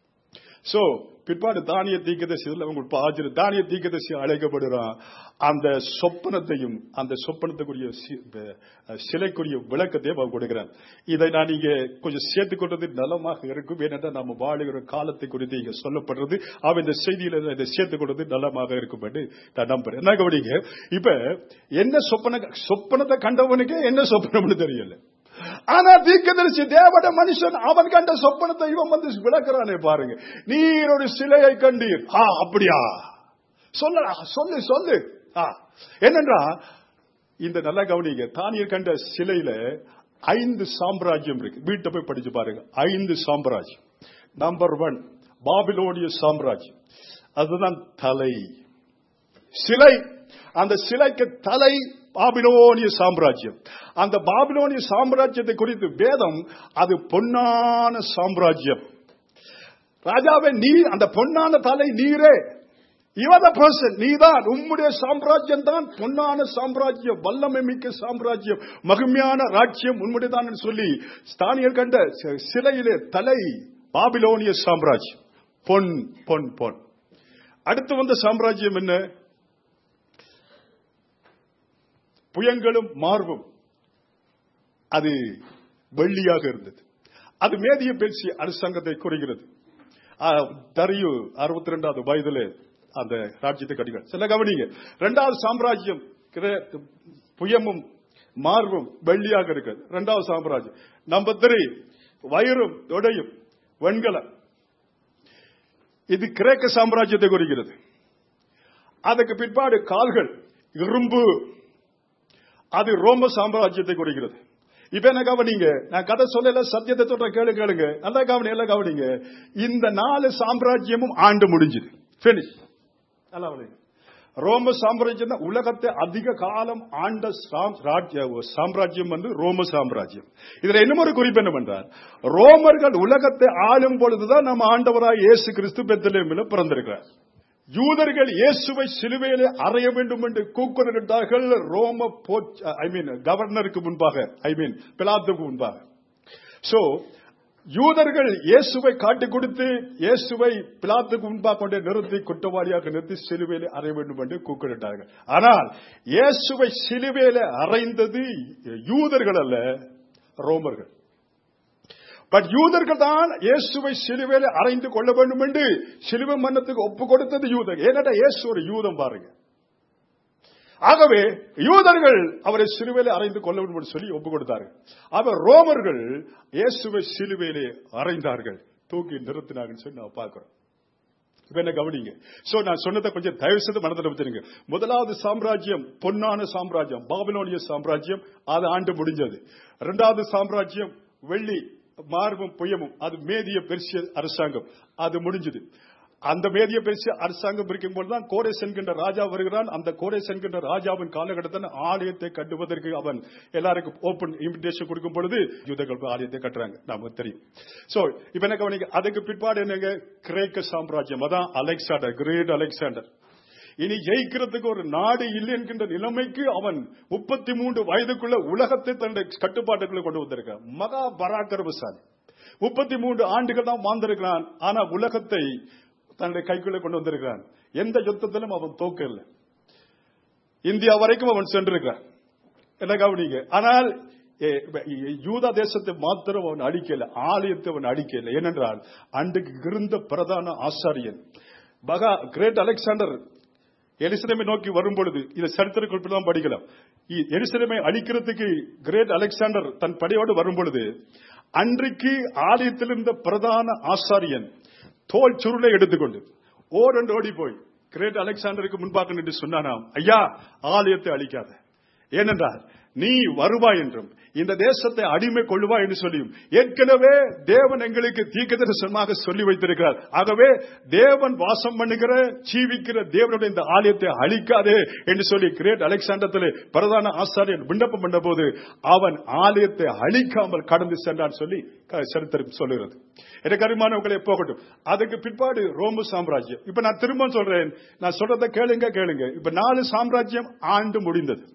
சோ பிற்பாடு தானிய தீக்கதசி அவங்க ஆஜர் தானிய தீக்கதசி அழைக்கப்படுறான் அந்த சொப்பனத்தையும் அந்த சொப்பனத்துக்குரிய சி- அஹ் சிலைக்குரிய விளக்கத்தையும் அவன் கொடுக்கிறான் இதை நான் இங்க கொஞ்சம் சேர்த்துக் கொண்டது நலமாக இருக்கும் ஏனென்றால் நம்ம வாழுகிற காலத்தை குறித்து இங்க சொல்லப்படுறது அவன் இந்த செய்தியில இதை சேர்த்துக் கொண்டது நலமாக இருக்கும் என்று நான் நம்புறேன் என்ன கவனிங்க இப்ப என்ன சொப்பன சொப்பனத்தை கண்டவனுக்கே என்ன சொப்பனம்னு தெரியல ஆனா தீர்க்கதரிசி தேவட மனுஷன் அவன் கண்ட சொப்பனத்தை இவன் வந்து விளக்குறானே பாருங்க நீர் ஒரு சிலையை கண்டீர் ஆ அப்படியா சொல்லடா சொல்லு சொல்லு ஆ என்னன்றா இந்த நல்ல கவனிங்க தானியர் கண்ட சிலையில ஐந்து சாம்ராஜ்யம் இருக்கு வீட்டை போய் படிச்சு பாருங்க ஐந்து சாம்ராஜ்யம் நம்பர் ஒன் பாபிலோனிய சாம்ராஜ்யம் அதுதான் தலை சிலை அந்த சிலைக்கு தலை பாபிலோனிய சாம்ராஜ்யம் அந்த பாபிலோனிய சாம்ராஜ்யத்தை குறித்து வேதம் அது பொன்னான சாம்ராஜ்யம் ராஜாவே நீ அந்த பொன்னான தலை நீரே இவத பர்சன் நீதான் உம்முடைய சாம்ராஜ்யம் தான் பொன்னான சாம்ராஜ்யம் வல்லமை மிக்க சாம்ராஜ்யம் மகிமையான ராஜ்யம் உன்னுடையதான் சொல்லி ஸ்தானியர் கண்ட சி- சிலையிலே தலை பாபிலோனிய சாம்ராஜ்யம் பொன் பொன் பொன் அடுத்து வந்த சாம்ராஜ்யம் என்ன புயங்களும் மார்பும் அது வெள்ளியாக இருந்தது அது மேதிய பேச்சு அரசாங்கத்தை குறைகிறது தரியு அறுபத்தி ரெண்டாவது வயதுல அந்த ராஜ்யத்தை கட்டினார் சில கவனிங்க இரண்டாவது சாம்ராஜ்யம் கிர- புயமும் மார்பும் வெள்ளியாக இருக்கிறது இரண்டாவது சாம்ராஜ்யம் நம்பர் த்ரீ வயிறும் தொடையும் வெண்கலம் இது கிரேக்க சாம்ராஜ்யத்தை குறிக்கிறது அதுக்கு பிற்பாடு கால்கள் இரும்பு அது ரோம சாம்ராஜ்யத்தை குறிக்கிறது இப்ப என்ன கவனிங்க நான் கதை சொல்லல சத்தியத்தை சொல்ற கேளு கேளுங்க நல்லா கவனி எல்லாம் கவனிங்க இந்த நாலு சாம்ராஜ்யமும் ஆண்டு முடிஞ்சுது பினிஷ் நல்லா கவனிங்க ரோம சாம்ராஜ்யம் தான் உலகத்தை அதிக காலம் ஆண்ட சாம்- ராஜ்ய- சாம்ராஜ்யம் வந்து ரோம சாம்ராஜ்யம் இதுல இன்னும் ஒரு குறிப்பு என்னவென்றால் ரோமர்கள் உலகத்தை ஆளும் பொழுதுதான் நம்ம ஆண்டவராய் இயேசு கிறிஸ்து பெத்தலேமில் பிறந்திருக்கிறார் யூதர்கள் இயேசுவை சிலுவையிலே அறைய வேண்டும் என்று கூக்குரலிட்டார்கள் ரோம ஐ மீன் கவர்னருக்கு முன்பாக ஐ மீன் பிலாத்துக்கு முன்பாக சோ யூதர்கள் இயேசுவை காட்டிக் கொடுத்து இயேசுவை பிலாத்துக்கு முன்பாக கொண்டு நிறுத்தி குற்றவாளியாக நிறுத்தி சிலுவையிலே அறைய வேண்டும் என்று கூக்குரலிட்டார்கள் ஆனால் இயேசுவை சிலுவையிலே அறைந்தது யூதர்கள் அல்ல ரோமர்கள் பட் யூதர்கள் தான் இயேசுவை சிலுவையில அறைந்து கொள்ள வேண்டும் என்று சிலுவை மன்னத்துக்கு ஒப்பு கொடுத்தது யூதர் ஏன்னா இயேசு ஒரு யூதம் பாருங்க ஆகவே யூதர்கள் அவரை சிலுவையிலே அறைந்து கொள்ள வேண்டும் என்று சொல்லி ஒப்பு கொடுத்தார்கள் அவர் ரோமர்கள் இயேசுவை சிலுவையிலே அறைந்தார்கள் தூக்கி நிறுத்தினார்கள் சொல்லி நான் பார்க்கிறோம் இப்ப என்ன கவனிங்க சோ நான் சொன்னதை கொஞ்சம் தயவு செய்து மனதில் வச்சிருங்க முதலாவது சாம்ராஜ்யம் பொன்னான சாம்ராஜ்யம் பாபிலோனிய சாம்ராஜ்யம் அது ஆண்டு முடிஞ்சது இரண்டாவது சாம்ராஜ்யம் வெள்ளி மார்பும் புயமும் அது மேதிய பெர்சிய அரசாங்கம் அது முடிஞ்சது அந்த மேதிய பெர்சிய அரசாங்கம் இருக்கும்போது தான் கோரேஸ் என்கின்ற ராஜா வருகிறான் அந்த கோரேஸ் என்கின்ற ராஜாவின் காலகட்டத்தில் ஆலயத்தை கட்டுவதற்கு அவன் எல்லாருக்கும் ஓபன் இன்விடேஷன் கொடுக்கும் பொழுது யூதர்கள் போய் ஆலயத்தை கட்டுறாங்க நமக்கு தெரியும் சோ இப்ப என்ன கவனிங்க அதுக்கு பிற்பாடு என்னங்க கிரேக்க சாம்ராஜ்யம் அதான் அலெக்சாண்டர் கிரேட் அலெக்சாண்டர் இனி ஜெயிக்கிறதுக்கு ஒரு நாடு இல்லை என்கின்ற நிலைமைக்கு அவன் முப்பத்தி மூன்று வயதுக்குள்ள உலகத்தை தன்னுடைய கட்டுப்பாட்டுக்குள்ள கொண்டு வந்திருக்கான் மகா பராக்கிரமசாலி முப்பத்தி மூன்று ஆண்டுகள் தான் வாழ்ந்திருக்கிறான் ஆனா உலகத்தை தன்னுடைய கைக்குள்ள கொண்டு வந்திருக்கிறான் எந்த யுத்தத்திலும் அவன் தோக்கல இந்தியா வரைக்கும் அவன் சென்றிருக்கிறான் என்ன கவனிங்க ஆனால் ஏ, யூதா தேசத்தை மாத்திரம் அவன் அடிக்கல ஆலயத்தை அவன் அடிக்கல ஏனென்றால் அன்றைக்கு இருந்த பிரதான ஆசாரியன் மகா கிரேட் அலெக்சாண்டர் எருசலேமை நோக்கி வரும் பொழுது இதை சரித்திர குறிப்பிட்டு தான் படிக்கலாம் இ- எருசலேமை அழிக்கிறதுக்கு கிரேட் அலெக்சாண்டர் தன் படையோடு வரும் பொழுது அன்றைக்கு ஆலயத்தில் இருந்த பிரதான ஆசாரியன் தோல் சுருளை எடுத்துக்கொண்டு ஓடண்டு ஓடி போய் கிரேட் அலெக்சாண்டருக்கு முன்பாக நின்று சொன்னானாம் ஐயா ஆலயத்தை அழிக்காத ஏனென்றால் நீ வருவாய் என்றும் இந்த தேசத்தை அடிமை கொள்ளுவாய் என்று சொல்லியும் ஏற்கனவே தேவன் எங்களுக்கு தீர்க்கதரிசனமாக சொல்லி வைத்திருக்கிறார் ஆகவே தேவன் வாசம் பண்ணுகிற ஜீவிக்கிற தேவனுடைய இந்த ஆலயத்தை அழிக்காதே என்று சொல்லி கிரேட் அலெக்சாண்டத்திலே பிரதான ஆசாரியன் விண்ணப்பம் பண்ண போது அவன் ஆலயத்தை அழிக்காமல் கடந்து சென்றான் சொல்லி க- சரித்திரம் சொல்லுகிறது எனக்கு அருமானவர்களே போகட்டும் அதுக்கு பிற்பாடு ரோம சாம்ராஜ்யம் இப்ப நான் திரும்ப சொல்றேன் நான் சொல்றதை கேளுங்க கேளுங்க இப்ப நாலு சாம்ராஜ்யம் ஆண்டு முடிந்தது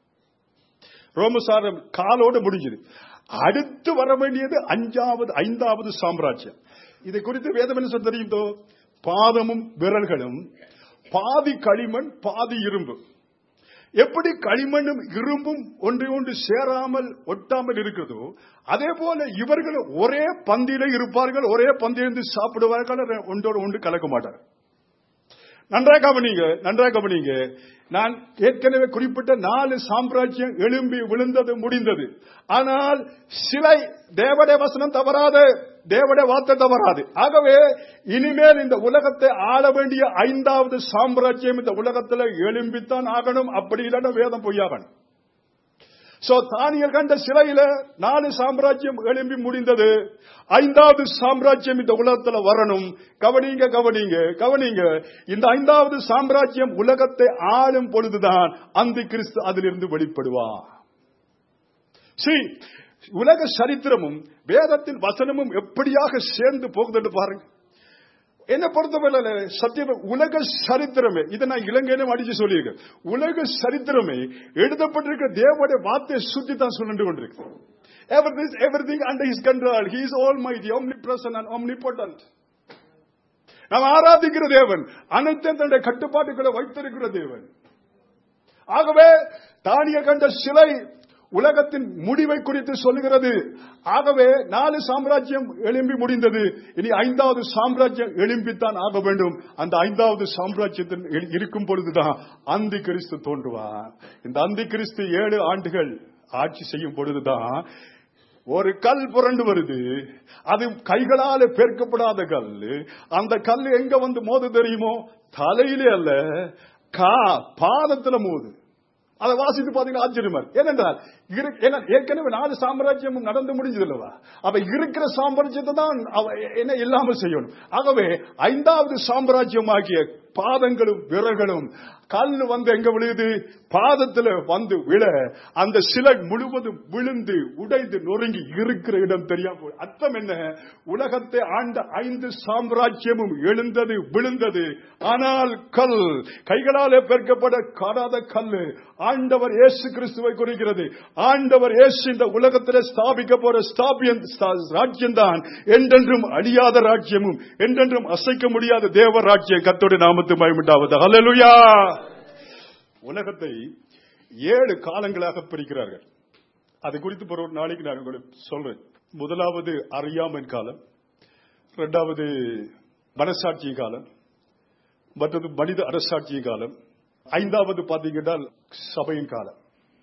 ரோமசாரம் காலோடு முடிஞ்சது அடுத்து வர வேண்டியது அஞ்சாவது ஐந்தாவது சாம்ராஜ்யம் இதை குறித்து வேதம் என்ன சொல்ல தெரியுதோ பாதமும் விரல்களும் பாதி களிமண் பாதி இரும்பு எப்படி களிமண்ணும் இரும்பும் ஒன்றை ஒன்று சேராமல் ஒட்டாமல் இருக்கிறதோ அதே போல இவர்கள் ஒரே பந்தியில இருப்பார்கள் ஒரே பந்தியிலிருந்து சாப்பிடுவார்கள் ஒன்றோடு ஒன்று கலக்க மாட்டார்கள் நன்றாக கவனிங்க நன்றாக கவனிங்க நான் ஏற்கனவே குறிப்பிட்ட நாலு சாம்ராஜ்யம் எழும்பி விழுந்தது முடிந்தது ஆனால் சிலை தேவடைய வசனம் தவறாது தேவடைய வார்த்தை தவறாது ஆகவே இனிமேல் இந்த உலகத்தை ஆள வேண்டிய ஐந்தாவது சாம்ராஜ்யம் இந்த உலகத்தில் எழும்பித்தான் ஆகணும் அப்படி இல்லைன்னா வேதம் பொய்யாகணும் சோ தானியல் கண்ட சிலையில நாலு சாம்ராஜ்யம் எழும்பி முடிந்தது ஐந்தாவது சாம்ராஜ்யம் இந்த உலகத்துல வரணும் கவனிங்க கவனிங்க கவனிங்க இந்த ஐந்தாவது சாம்ராஜ்யம் உலகத்தை ஆளும் பொழுதுதான் அந்த கிறிஸ்து அதிலிருந்து வெளிப்படுவார் See, உலக சரித்திரமும் வேதத்தின் வசனமும் எப்படியாக சேர்ந்து போகுது என்று பாருங்க என்ன பொறுத்தவரை சத்தியம் உலக சரித்திரமே இதை நான் இலங்கையிலும் அடிச்சு சொல்லியிருக்கேன் உலக சரித்திரமே எழுதப்பட்டிருக்கிற தேவனுடைய வார்த்தையை சுத்தி தான் சொல்லிட்டு கொண்டிருக்கு Everything, everything under his control. He is almighty, omnipresent and omnipotent. நாம் ஆராதிக்கிற தேவன் அனைத்தையும் தன்னுடைய கட்டுப்பாட்டுகளை வைத்திருக்கிற தேவன் ஆகவே தானிய கண்ட சிலை உலகத்தின் முடிவை குறித்து சொல்லுகிறது ஆகவே நாலு சாம்ராஜ்யம் எழும்பி முடிந்தது இனி ஐந்தாவது சாம்ராஜ்யம் எழும்பித்தான் ஆக வேண்டும் அந்த ஐந்தாவது சாம்ராஜ்யத்தின் இரு- இருக்கும் பொழுதுதான் அந்தி கிறிஸ்து தோன்றுவார் இந்த அந்தி கிறிஸ்து ஏழு ஆண்டுகள் ஆட்சி செய்யும் பொழுதுதான் ஒரு கல் புரண்டு வருது அது கைகளால பேர்க்கப்படாத கல் அந்த கல் எங்க வந்து மோது தெரியுமோ தலையிலே அல்ல கா பாதத்துல மோது அதை வாசித்து பாத்தீங்கன்னா ஆச்சரியமா இருக்கு. ஏனென்றால் இரு- ஏன்னா ஏற்கனவே நாலு சாம்ராஜ்யமும் நடந்து முடிஞ்சது அல்லவா அப்ப இருக்கிற சாம்ராஜ்யத்தை தான் அவ என்ன இல்லாமல் செய்யணும் ஆகவே ஐந்தாவது சாம்ராஜ்யமாகிய பாதங்களும் விரல்களும் கல் வந்து எங்க விழுகுது பாதத்துல வந்து விழ அந்த சிலை முழுவதும் விழுந்து உடைந்து நொறுங்கி இருக்கிற இடம் தெரியாம போய் அர்த்தம் என்ன உலகத்தை ஆண்ட ஐந்து சாம்ராஜ்யமும் எழுந்தது விழுந்தது ஆனால் கல் கைகளாலே பெருக்கப்பட காணாத கல் ஆண்டவர் இயேசு கிறிஸ்துவை குறிக்கிறது ஆண்டவர் இயேசு இந்த உலகத்திலே ஸ்தாபிக்க போற ஸ்தாபியன் ராஜ்யம் தான் என்றென்றும் அழியாத ராஜ்யமும் என்றென்றும் அசைக்க முடியாத தேவ ராஜ்யம் கத்தோடு நாமத்து பயமுண்டாவது ஹalleluya உலகத்தை ஏழு காலங்களாக பிரிக்கிறார்கள் அது குறித்து பிற ஒரு நாளைக்கு நான் உங்களுக்கு சொல்றேன் முதலாவது அறியாமன் காலம் இரண்டாவது மனசாட்சி காலம் மற்றது மனித அரசாட்சி காலம் ஐந்தாவது பாத்தீங்கன்னா சபையின் காலம்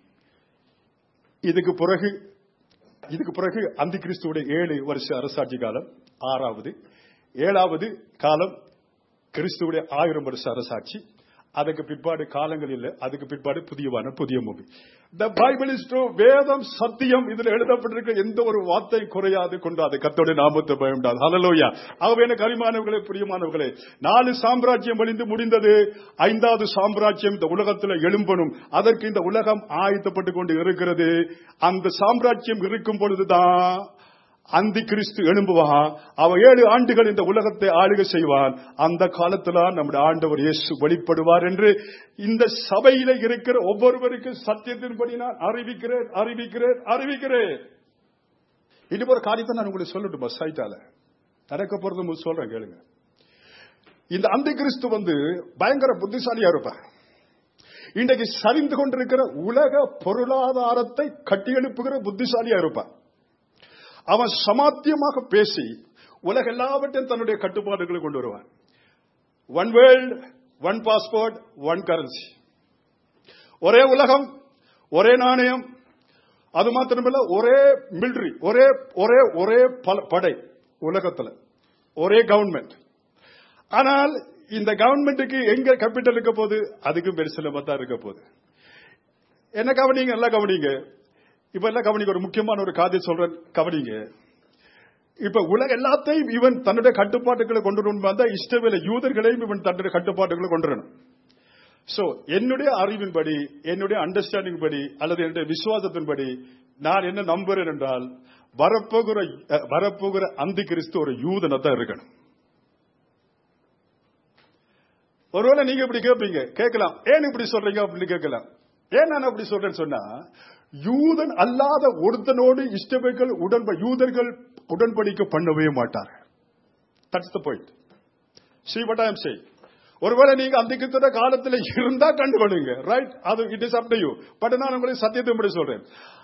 இதுக்கு பிறகு இதுக்கு பிறகு அந்த கிறிஸ்துவோட ஏழு வருஷ அரசாட்சி காலம் ஆறாவது ஏழாவது காலம் கிறிஸ்துவுடைய ஆயிரம் வருஷ அரசாட்சி அதுக்கு பிற்பாடு காலங்கள் இல்லை அதுக்கு பிற்பாடு புதியவான புதிய movie the Bible is true வேதம் சத்தியம் இதுல எழுதப்பட்டிருக்க எந்த ஒரு வார்த்தை குறையாது கொண்டாது கத்தோட நாமத்தை பயம்டாது ஹலலோயா ஆகவே எனக்கு அரிமானவர்களே பிரியமானவர்களே நாலு சாம்ராஜ்யம் வழிந்து முடிந்தது ஐந்தாவது சாம்ராஜ்யம் இந்த உலகத்தில் எழும்பணும் அதற்கு இந்த உலகம் ஆயத்தப்பட்டு கொண்டு இருக்கிறது அந்த சாம்ராஜ்யம் இருக்கும் பொழுதுதான் அந்தி கிறிஸ்து எழும்புவான் அவன் ஏழு ஆண்டுகள் இந்த உலகத்தை ஆளுகை செய்வான் அந்த காலத்துல நம்முடைய ஆண்டவர் இயேசு வெளிப்படுவார் என்று இந்த சபையில இருக்கிற ஒவ்வொருவருக்கும் சத்தியத்தின்படி நான் அறிவிக்கிறேன் அறிவிக்கிறேன் அறிவிக்கிறேன் இன்னும் ஒரு காரியத்தை நான் உங்களுக்கு சொல்லட்டுமா சைட்டால நடக்க போறது உங்களுக்கு சொல்றேன் கேளுங்க இந்த அந்தி கிறிஸ்து வந்து பயங்கர புத்திசாலியா இருப்பான் இன்றைக்கு சரிந்து கொண்டிருக்கிற உலக பொருளாதாரத்தை கட்டியெழுப்புகிற புத்திசாலியா இருப்பான் அவன் சமாத்தியமாக பேசி உலக எல்லாவற்றையும் தன்னுடைய கட்டுப்பாடுகளை கொண்டு வருவான் one world one passport one currency ஒரே உலகம் ஒரே நாணயம் அது மாத்திரமல்ல ஒரே மிலிட்டரி ஒரே ஒரே ஒரே பல- படை உலகத்துல ஒரே கவர்மெண்ட் ஆனால் இந்த கவர்மெண்ட்டுக்கு எங்க கேபிட்டல் இருக்க போகுது அதுக்கும் பெருசிலமா தான் இருக்க போகுது என்ன கவனிங்க எல்லாம் கவனிங்க இப்ப எல்லாம் கவனிங்க ஒரு முக்கியமான ஒரு காதை சொல்றேன் கவனிங்க இப்ப உலக எல்லாத்தையும் இவன் தன்னுடைய கட்டுப்பாட்டுகளை கொண்டு வரணும் வந்தா இஷ்டவேல யூதர்களையும் இவன் தன்னுடைய கட்டுப்பாட்டுகளை கொண்டு வரணும் சோ என்னுடைய அறிவின்படி என்னுடைய அண்டர்ஸ்டாண்டிங் படி அல்லது என்னுடைய விசுவாசத்தின்படி நான் என்ன நம்புறேன் என்றால் வரப்போகிற அஹ், வரப்போகிற அந்தி கிறிஸ்து ஒரு யூதனை தான் இருக்கணும் ஒருவேளை நீங்க இப்படி கேட்பீங்க கேட்கலாம் ஏன் இப்படி சொல்றீங்க அப்படின்னு கேட்கலாம் ஏன் நான் அப்படி சொல்றேன்னு சொன்னா யூதன் அல்லாத ஒருத்தனோடு இஷ்டவைகள் உடன்ப யூதர்கள் உடன்படிக்கை பண்ணவே மாட்டார்கள் that's the point see what I am saying ஒருவேளை நீங்க அந்த கிறிஸ்துவ காலத்துல இருந்தா கண்டுகொள்ளுங்க ரைட் அது it is up to you but நான் உங்களுக்கு சத்தியத்தை சொல்றேன்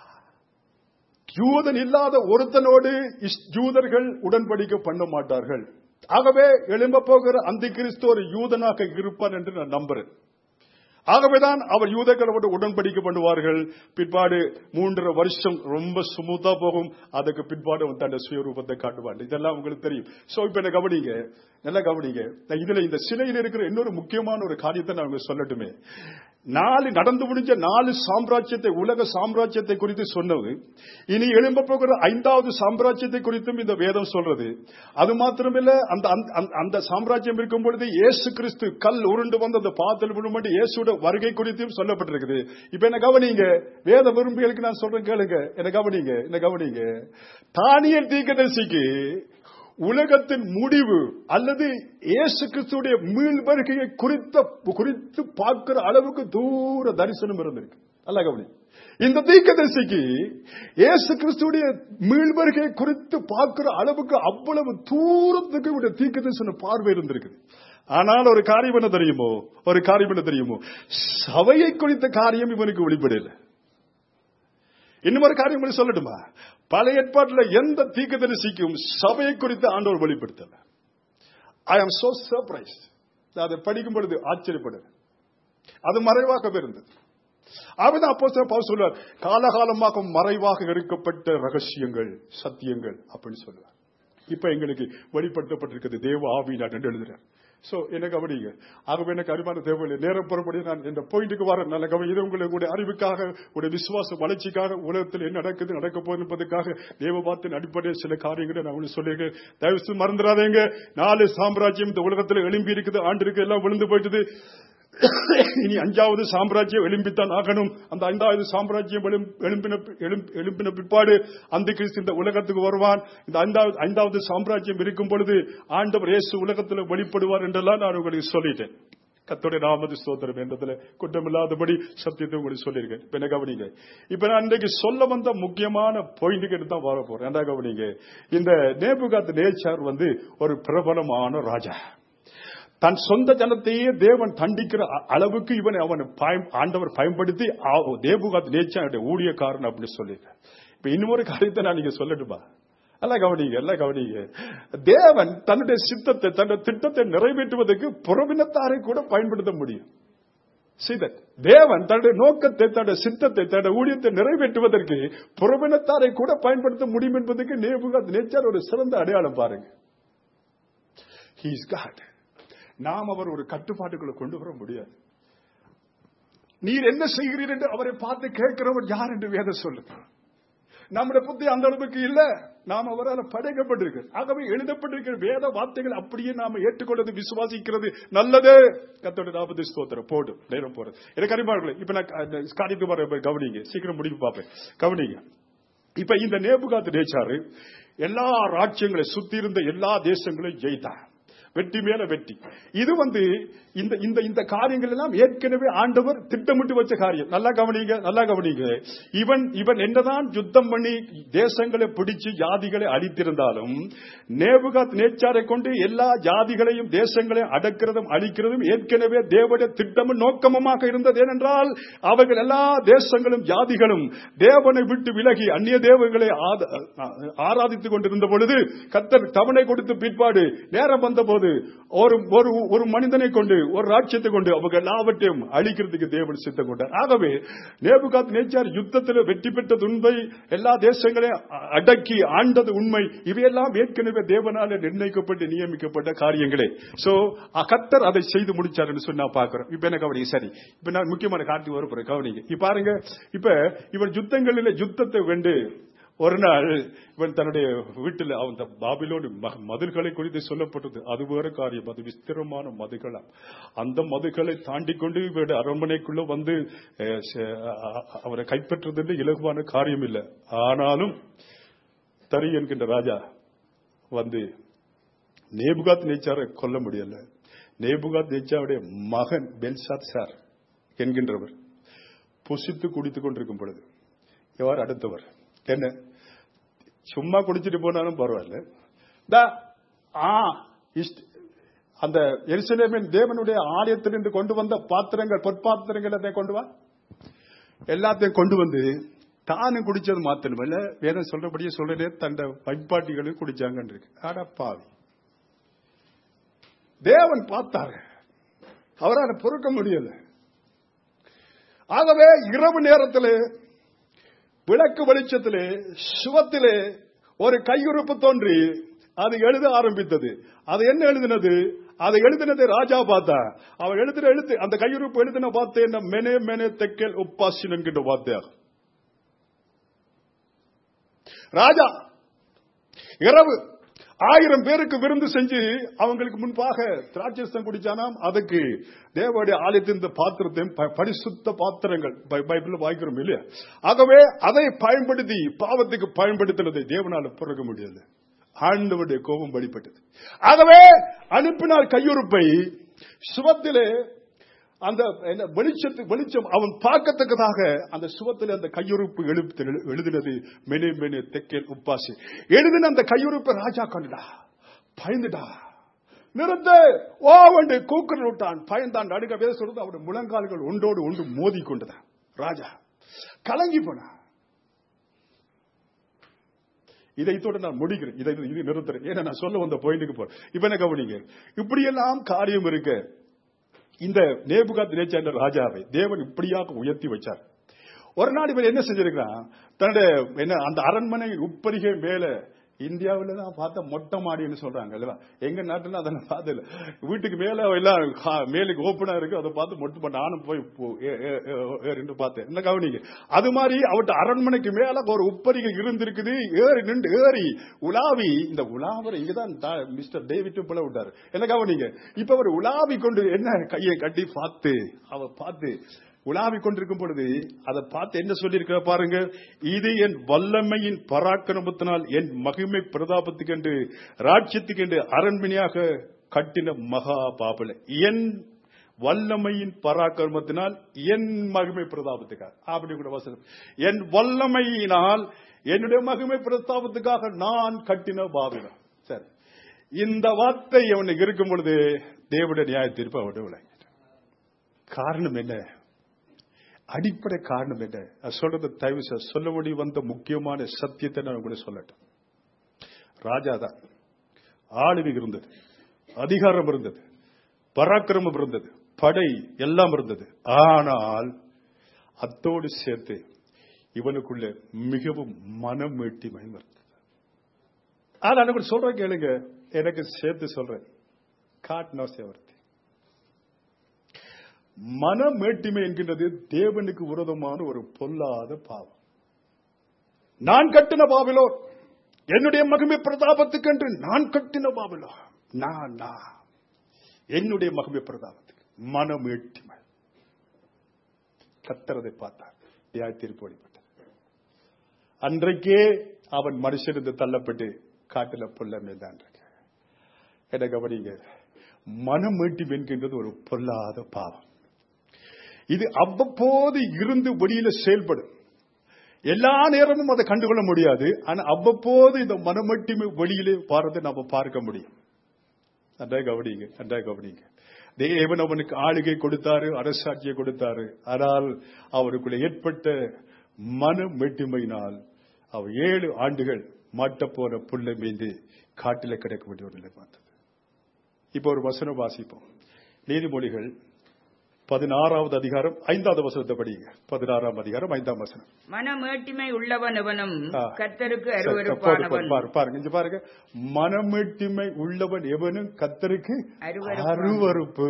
யூதன் இல்லாத ஒருத்தனோடு இஸ்- யூதர்கள் உடன்படிக்கை பண்ண மாட்டார்கள் ஆகவே எழும்ப போகிற அந்த கிறிஸ்து ஒரு யூதனாக இருப்பான் என்று நான் நம்புறேன் ஆகவேதான் அவர் யூதர்களோடு உடன்படிக்கை பண்ணுவார்கள் பிற்பாடு மூன்றரை வருஷம் ரொம்ப சுமூத்தா போகும் அதுக்கு பிற்பாடு அவன் தன்னுடைய சுயரூபத்தை காட்டுவான் இதெல்லாம் உங்களுக்கு தெரியும் சோ இப்ப என்ன கவனிங்க நல்லா கவனிங்க நான் இதுல இந்த சிலையில் இருக்கிற இன்னொரு முக்கியமான ஒரு காரியத்தை நான் உங்களுக்கு சொல்லட்டுமே நாலு நடந்து முடிஞ்ச நாலு சாம்ராஜ்யத்தை உலக சாம்ராஜ்யத்தை குறித்து சொன்னது இனி எழும்ப போகிற ஐந்தாவது சாம்ராஜ்யத்தை குறித்தும் இந்த வேதம் சொல்றது அது மாத்திரமில்ல அந்த அந்த- அந்த- அந்த சாம்ராஜ்யம் இருக்கும் பொழுது இயேசு கிறிஸ்து கல் உருண்டு வந்து அந்த பாத்தில் விழும்படி இயேசுட வருகை குறித்தும் சொல்லப்பட்டிருக்குது இப்ப என்ன கவனிங்க வேத விரும்பிகளுக்கு நான் சொல்றேன் கேளுங்க என்ன கவனிங்க என்ன கவனிங்க தானியல் தீர்க்கதரிசிக்கு உலகத்தின் முடிவு அல்லது இயேசு கிறிஸ்துடைய மீள் வருகையை குறித்த குறித்து பார்க்கிற அளவுக்கு தூர தரிசனம் இருந்திருக்கு அல்ல கவனி இந்த தீர்க்கதரிசிக்கு இயேசு கிறிஸ்துடைய மீள் வருகையை குறித்து பார்க்கிற அளவுக்கு அவ்வளவு தூரத்துக்கு இவருடைய தீர்க்கதரிசன பார்வை இருந்திருக்கு ஆனால் ஒரு காரியம் என்ன தெரியுமோ ஒரு காரியம் என்ன தெரியுமோ சபையை குறித்த காரியம் இவனுக்கு வெளிப்படையில இன்னும் ஒரு காரியம் உங்களுக்கு சொல்லட்டுமா பழைய ஏற்பாட்டில் எந்த தீர்க்கதரிசிக்கும் சபையை குறித்து ஆண்டவர் வெளிப்படுத்தல ஐ ஆம் சோ சர்ப்ரைஸ் அதை படிக்கும் பொழுது ஆச்சரியப்படுது அது மறைவாக இருந்தது அவதான் அப்போ பவுல் சொல்லுவார் காலகாலமாக மறைவாக இருக்கப்பட்ட ரகசியங்கள் சத்தியங்கள் அப்படின்னு சொல்லுவார் இப்ப எங்களுக்கு வெளிப்படுத்தப்பட்டிருக்கிறது தேவ ஆவியினார் என்று எழுதுறார் சோ என்ன கவனிங்க ஆகவே எனக்கு அறிவான தேவையில்லை நேரம் புறப்படி நான் இந்த பாயிண்ட்டுக்கு வர நல்ல கவனி இது உங்களுடைய அறிவுக்காக உடைய விசுவாச வளர்ச்சிக்காக உலகத்தில் என்ன நடக்குது நடக்க போகுது என்பதற்காக தேவபாத்தின் அடிப்படையில் சில காரியங்களை நான் உங்களுக்கு சொல்லியிருக்கேன் தயவு செய்து மறந்துடாதீங்க நாலு சாம்ராஜ்யம் இந்த உலகத்தில் எழும்பி இருக்குது ஆண்டு இருக்கு எல்லாம் விழுந்து போயிட்டது இனி அஞ்சாவது சாம்ராஜ்யம் எழும்பித்தான் ஆகணும் அந்த ஐந்தாவது சாம்ராஜ்யம் எழும்- எழும்பின எழும்- எழும்பின பிற்பாடு அந்த கிறிஸ்து இந்த உலகத்துக்கு வருவான் இந்த ஐந்தாவது ஐந்தாவது சாம்ராஜ்யம் இருக்கும் பொழுது ஆண்டவர் இயேசு உலகத்தில் வெளிப்படுவார் என்றெல்லாம் நான் உங்களுக்கு சொல்லிட்டேன் கத்தோட நாமது ஸ்தோத்திரம் என்றதுல குற்றமில்லாதபடி சத்தியத்தை உங்களுக்கு சொல்லியிருக்கேன் இப்ப என்ன கவனிங்க இப்ப நான் இன்றைக்கு சொல்ல வந்த முக்கியமான பாயிண்ட்டுக்கு தான் வர போறேன் என்ன கவனிங்க இந்த நேபுகாத் நேச்சார் வந்து ஒரு பிரபலமான ராஜா தன் சொந்த ஜனத்தையே தேவன் தண்டிக்கிற அ- அளவுக்கு இவனை அவன் பயம்- ஆண்டவர் பயன்படுத்தி ஆ- தேவகாத் நேச்சாருடைய ஊழியக்காரன் அப்படின்னு சொல்லியிருக்கார் இப்ப இன்னொரு காரியத்தை நான் நீங்க சொல்லட்டுமா எல்லாம் கவனிங்க எல்லாம் கவனிங்க தேவன் தன்னுடைய சித்தத்தை தன்னுடைய திட்டத்தை நிறைவேற்றுவதற்கு புறவினத்தாரை கூட பயன்படுத்த முடியும் See that? தேவன் தன்னுடைய நோக்கத்தை தன்னுடைய சித்தத்தை தன்னுடைய ஊழியத்தை நிறைவேற்றுவதற்கு புறவினத்தாரை கூட பயன்படுத்த முடியும் என்பதற்கு நேபுகாத் நேச்சார் ஒரு சிறந்த அடையாளம் பாருங்க He is God. நாம் அவர் ஒரு கட்டுப்பாட்டுக்குள்ள கொண்டு வர முடியாது நீர் என்ன செய்கிறீர் என்று அவரை பார்த்து கேட்கிறவர் யார் என்று வேதம் சொல்லுங்க நம்முடைய புத்தி அந்த அளவுக்கு இல்ல நாம் அவரால் படைக்கப்பட்டிருக்கு ஆகவே எழுதப்பட்டிருக்கிற வேத வார்த்தைகள் அப்படியே நாம ஏற்றுக்கொள்வது விசுவாசிக்கிறது நல்லது கத்தோட நாற்பது ஸ்தோத்திரம் போடும் நேரம் போறது எனக்கு அறிவார்களே இப்ப நான் க- காரியத்துக்கு வர கவனிங்க சீக்கிரம் முடிவு பார்ப்பேன் கவனிங்க இப்ப இந்த நேபுகாத்து நேச்சாரு எல்லா ராஜ்யங்களை சுத்தி இருந்த எல்லா தேசங்களையும் ஜெயித்தார் வெற்றி மேல வெற்றி இது வந்து இந்த இந்த இந்த காரியங்கள் எல்லாம் ஏற்கனவே ஆண்டவர் திட்டமிட்டு வச்ச காரியம் நல்லா கவனிங்க நல்லா கவனிங்க இவன் இவன் என்னதான் யுத்தம் பண்ணி தேசங்களை பிடிச்சு ஜாதிகளை அழித்திருந்தாலும் நேபுகாத் நேச்சாரை கொண்டு எல்லா ஜாதிகளையும் தேசங்களையும் அடக்கிறதும் அழிக்கிறதும் ஏற்கனவே தேவனுடைய திட்டமும் நோக்கமுமாக இருந்தது ஏனென்றால் அவர்கள் எல்லா தேசங்களும் ஜாதிகளும் தேவனை விட்டு விலகி அந்நிய தேவர்களை ஆத- ஆராதித்துக் கொண்டிருந்த பொழுது கத்தர் தவணை கொடுத்து பிற்பாடு நேரம் வந்தபோது ஒரு ஒரு ஒரு மனிதனை கொண்டு ஒரு ராட்சியத்தை கொண்டு அவங்க எல்லாவற்றையும் அழிக்கிறதுக்கு தேவன் சித்தம் கொண்டார் ஆகவே நேபுகாத் நேச்சார் யுத்தத்தில் வெற்றி பெற்றது உண்மை எல்லா தேசங்களையும் அ- அடக்கி ஆண்டது உண்மை இவையெல்லாம் ஏற்கனவே தேவனால நிர்ணயிக்கப்பட்டு நியமிக்கப்பட்ட காரியங்களே சோ கத்தர் அதை செய்து முடிச்சார் என்று சொன்னா பாக்குறோம் இப்ப என்ன கவனிங்க சரி இப்ப நான் முக்கியமான காரியத்துக்கு வர போறேன் கவனிங்க இப்ப பாருங்க இப்ப இவன் யுத்தங்களில் யுத்தத்தை வென்று ஒரு நாள் இவன் தன்னுடைய வீட்டில் அவன் இந்த பாபிலோன் ம- மதில்களை குறித்து சொல்லப்பட்டது அது வேற காரியம் அது விஸ்திரமான மதுகளா அந்த மதுகளை தாண்டி கொண்டு இவருடைய அரண்மனைக்குள்ள வந்து அஹ், ச- அ- அவரை கைப்பற்றுறது இலகுவான காரியம் இல்லை ஆனாலும் தரி என்கின்ற ராஜா வந்து நேபுகாத் நேச்சாரை கொல்ல முடியல நேபுகாத் நேச்சாருடைய மகன் பென்சாத் சார் என்கின்றவர் புசித்து குடித்துக் கொண்டிருக்கும் பொழுது இவர் அடுத்தவர் என்ன சும்மா குடிச்சிட்டு போனாலும் பரவாயில்ல தா, ஆ, இஷ்ட- அந்த எருசலேமின் தேவனுடைய ஆலயத்திலிருந்து கொண்டு வந்த பாத்திரங்கள் பொற்பாத்திரங்கள் அதை கொண்டு வா எல்லாத்தையும் கொண்டு வந்து தானும் குடிச்சது மாத்திரமல்ல வேதம் சொல்றபடியே சொல்றதே தண்ட பைப்பாட்டிகளும் குடிச்சாங்கன்னு இருக்கு ஆனா பாவி தேவன் பார்த்தாரு அவரால் பொறுக்க முடியல ஆகவே இரவு நேரத்திலே விளக்கு வெளிச்சத்திலே சுவத்திலே ஒரு கையுறுப்பு தோன்றி அது எழுத ஆரம்பித்தது அது என்ன எழுதினது அதை எழுதினதை ராஜா பார்த்தா அவன் எழுதின எழுத்து அந்த கையுறுப்பு எழுதின வார்த்தை என்ன மெனே மெனே தெக்கல் உப்பாசின் என்கின்ற வார்த்தையாகும் ராஜா இரவு ஆயிரம் பேருக்கு விருந்து செஞ்சு அவங்களுக்கு முன்பாக திராட்சரசம் குடிச்சானாம் அதுக்கு தேவனுடைய ஆலயத்தின் இந்த பாத்திரத்தையும் ப- பரிசுத்த பாத்திரங்கள் பை- பைபிள்ல வாய்க்கிறோம் இல்லையா ஆகவே அதை பயன்படுத்தி பாவத்துக்கு பயன்படுத்தினதை தேவனால பிறக்க முடியல ஆண்டவருடைய கோபம் வெளிப்பட்டது ஆகவே அனுப்பினார் கையுறுப்பை சுவத்திலே அந்த என்ன, வெளிச்சத்து வெளிச்சம் அவன் பார்க்கத்தக்கதாக அந்த சுவத்தில் அந்த கையுறுப்பு எழுத்து எழுதினது மெனே மெனே தெக்கேல் உப்பாசி எழுதின அந்த கையுறுப்பை ராஜா கண்டுடா பயந்துடா நிறுத்து ஓ என்று கூக்குரல் விட்டான் பயந்தான் நடுங்க வேத சொல்றது அவருடைய முழங்கால்கள் ஒன்றோடு ஒன்று மோதி கொண்டதான் ராஜா கலங்கி போனான் இதை இதோட நான் முடிக்கிறேன் இதை இது நிறுத்துறேன் ஏன்னா நான் சொல்ல வந்த பாயிண்ட்டுக்கு போறேன் இப்ப என்ன கவனிங்க இப்படியெல்லாம் காரியம் இருக்க இந்த நேபுகாத் நேச்சாண்ட ராஜாவை தேவன் இப்படியாக உயர்த்தி வச்சார் ஒரு நாள் இவர் என்ன செஞ்சிருக்கிறான் தன்னுடைய என்ன அந்த அரண்மனை உப்பரிகை மேல இந்தியாவுல தான் பார்த்தா மொட்டை மாடின்னு சொல்றாங்க இல்லவா எங்க நாட்டுல அதை நான் பார்த்ததில்ல வீட்டுக்கு மேல எல்லாம் கா- மேலுக்கு ஓப்பனா இருக்கு அதை பார்த்து மொட்டை பண்ண நானும் போய் போ- ஏ- ஏ- ஏ- ஏறிண்டு பார்த்தேன் என்ன கவனிங்க அது மாதிரி அவட்ட அரண்மனைக்கு மேல ஒரு உப்பரிகை இருந்திருக்குது ஏறி நின்று ஏறி உலாவி இந்த உலாவரை இங்கதான் தா- மிஸ்டர் டேவிட் போல விட்டாரு என்ன கவனிங்க இப்ப அவர் உலாவி கொண்டு என்ன கையை கட்டி பார்த்து அவ பார்த்து உலாவி கொண்டிருக்கும் பொழுது அதை பார்த்து என்ன சொல்லியிருக்க பாருங்க இது என் வல்லமையின் பராக்கிரமத்தினால் என் மகிமை பிரதாபத்துக்கு என்று ராஜ்யத்துக்கு என்று அரண்மனையாக கட்டின மகா பாபல என் வல்லமையின் பராக்கிரமத்தினால் என் மகிமை பிரதாபத்துக்காக அப்படி கூட வசனம் என் வல்லமையினால் என்னுடைய மகிமை பிரஸ்தாபத்துக்காக நான் கட்டின பாபிலம் சரி இந்த வார்த்தை அவனுக்கு இருக்கும் பொழுது தேவனுடைய நியாய தீர்ப்பு அவனுடைய விளங்கிட்டான் காரணம் என்ன அடிப்படை காரணம் என்ன நான் சொல்றது தயவு செய்து சொல்ல வேண்டி வந்த முக்கியமான சத்தியத்தை நான் உங்களுக்கு சொல்லட்டும் ராஜா தான் ஆளுகை இருந்தது அதிகாரம் இருந்தது பராக்கிரமம் இருந்தது படை எல்லாம் இருந்தது ஆனால் அத்தோடு சேர்த்து இவனுக்குள்ள மிகவும் மனம் மீட்டிமை இருந்தது ஆனா நான் சொல்றேன் கேளுங்க எனக்கு சேர்த்து சொல்றேன் காட் நோ சேவர்த்தி மனமேட்டிமை என்கின்றது தேவனுக்கு விரோதமான ஒரு பொல்லாத பாவம் நான் கட்டின பாவிலோ என்னுடைய மகிமை பிரதாபத்துக்கு என்று நான் கட்டின பாவிலோ நான் நான் என்னுடைய மகிமை பிரதாபத்துக்கு மனமேட்டிமை கத்துறதை பார்த்தார் நியாய தீர்ப்பு வழிபட்டது அன்றைக்கே அவன் மனுஷனிருந்து தள்ளப்பட்டு காட்டுல புல்ல மேதான் என கவனிங்க மனமேட்டி என்கின்றது ஒரு பொல்லாத பாவம் இது அவ்வப்போது இருந்து வெளியில செயல்படும் எல்லா நேரமும் அதை கண்டுகொள்ள முடியாது ஆனா அவ்வப்போது இந்த மனமட்டிமை வெளியிலே பாரதை நாம பார்க்க முடியும் நன்றாக கவனிங்க நன்றாக கவனிங்க தேவன் அவனுக்கு ஆளுகை கொடுத்தாரு அரசாட்சியை கொடுத்தாரு ஆனால் அவருக்குள்ள ஏற்பட்ட மன மெட்டிமையினால் அவர் ஏழு ஆண்டுகள் மாட்டப்போன புல்லை மீந்து காட்டில கிடக்க வேண்டிய ஒரு நிலை பார்த்தது இப்போ ஒரு வசனம் வாசிப்போம் நீதிமொழிகள் பதினாறாவது அதிகாரம் ஐந்தாவது வசனத்தை படிங்க பதினாறாம் அதிகாரம் ஐந்தாம் வசனம் மனமேட்டிமை உள்ளவன் எவனும் ஆ. கர்த்தருக்கு சரி, போடு, போடு, அருவருப்பானவன் பாரு, பாருங்க இங்க பாருங்க மனமெட்டிமை உள்ளவன் எவனும் கத்தருக்கு அருவருப்பானவன். அருவருப்பு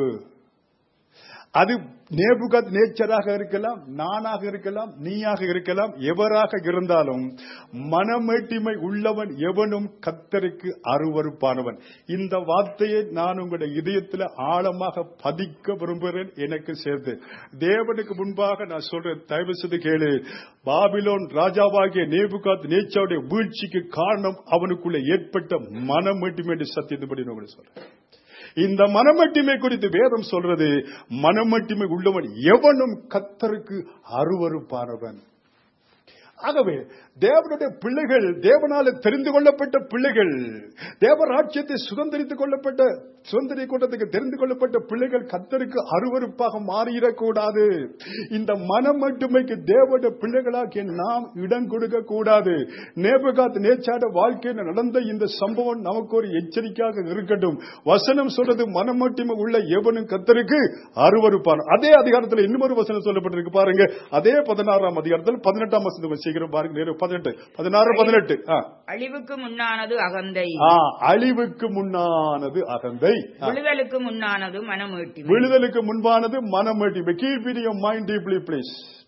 அது நேபுகத் நேச்சராக இருக்கலாம் நானாக இருக்கலாம் நீயாக இருக்கலாம் எவராக இருந்தாலும் மனமேட்டிமை உள்ளவன் எவனும் கத்தருக்கு அருவருப்பானவன் இந்த வார்த்தையை நான் உங்களுடைய இதயத்தில் ஆழமாக பதிக்க விரும்புகிறேன் எனக்கு சேர்த்து தேவனுக்கு முன்பாக நான் சொல்றேன் தயவு செய்து கேளு பாபிலோன் ராஜாவாகிய நேபுகாத் நேச்சாவுடைய வீழ்ச்சிக்கு காரணம் அவனுக்குள்ள ஏற்பட்ட மனமேட்டிமை என்று சத்தியத்தின்படி நான் உங்களுக்கு சொல்றேன் இந்த மனமட்டிமை குறித்து வேதம் சொல்றது மனமட்டிமை உள்ளவன் எவனும் கத்தருக்கு அருவருப்பானவன் ஆகவே தேவனுடைய பிள்ளைகள் தேவனால தெரிந்து கொள்ளப்பட்ட பிள்ளைகள் தேவராட்சியத்தை சுதந்திரித்துக் கொள்ளப்பட்ட சுதந்திரி கூட்டத்துக்கு தெரிந்து கொள்ளப்பட்ட பிள்ளைகள் கத்தருக்கு அருவருப்பாக மாறிடக்கூடாது இந்த மனமட்டுமைக்கு தேவனுடைய பிள்ளைகளாகிய நாம் இடம் கொடுக்க கூடாது நேபகாத் நேச்சாட வாழ்க்கையில் நடந்த இந்த சம்பவம் நமக்கு ஒரு எச்சரிக்கையாக இருக்கட்டும் வசனம் சொல்றது மனமட்டுமை உள்ள எவனும் கத்தருக்கு அருவருப்பான் அதே அதிகாரத்தில் இன்னொரு வசனம் சொல்லப்பட்டிருக்கு பாருங்க அதே பதினாறாம் அதிகாரத்தில் பதினெட்டாம் வசனம் சீக்கிரம் பாருங்க நேரு பதினெட்டு பதினாறு பதினெட்டு ஆ. அழிவுக்கு முன்னானது அகந்தை ஆ, அழிவுக்கு முன்னானது அகந்தை ஆ. விழுதலுக்கு முன்னானது மனமேட்டிமை விழுதலுக்கு முன்பானது மனமேட்டிமை keep in your mind deeply please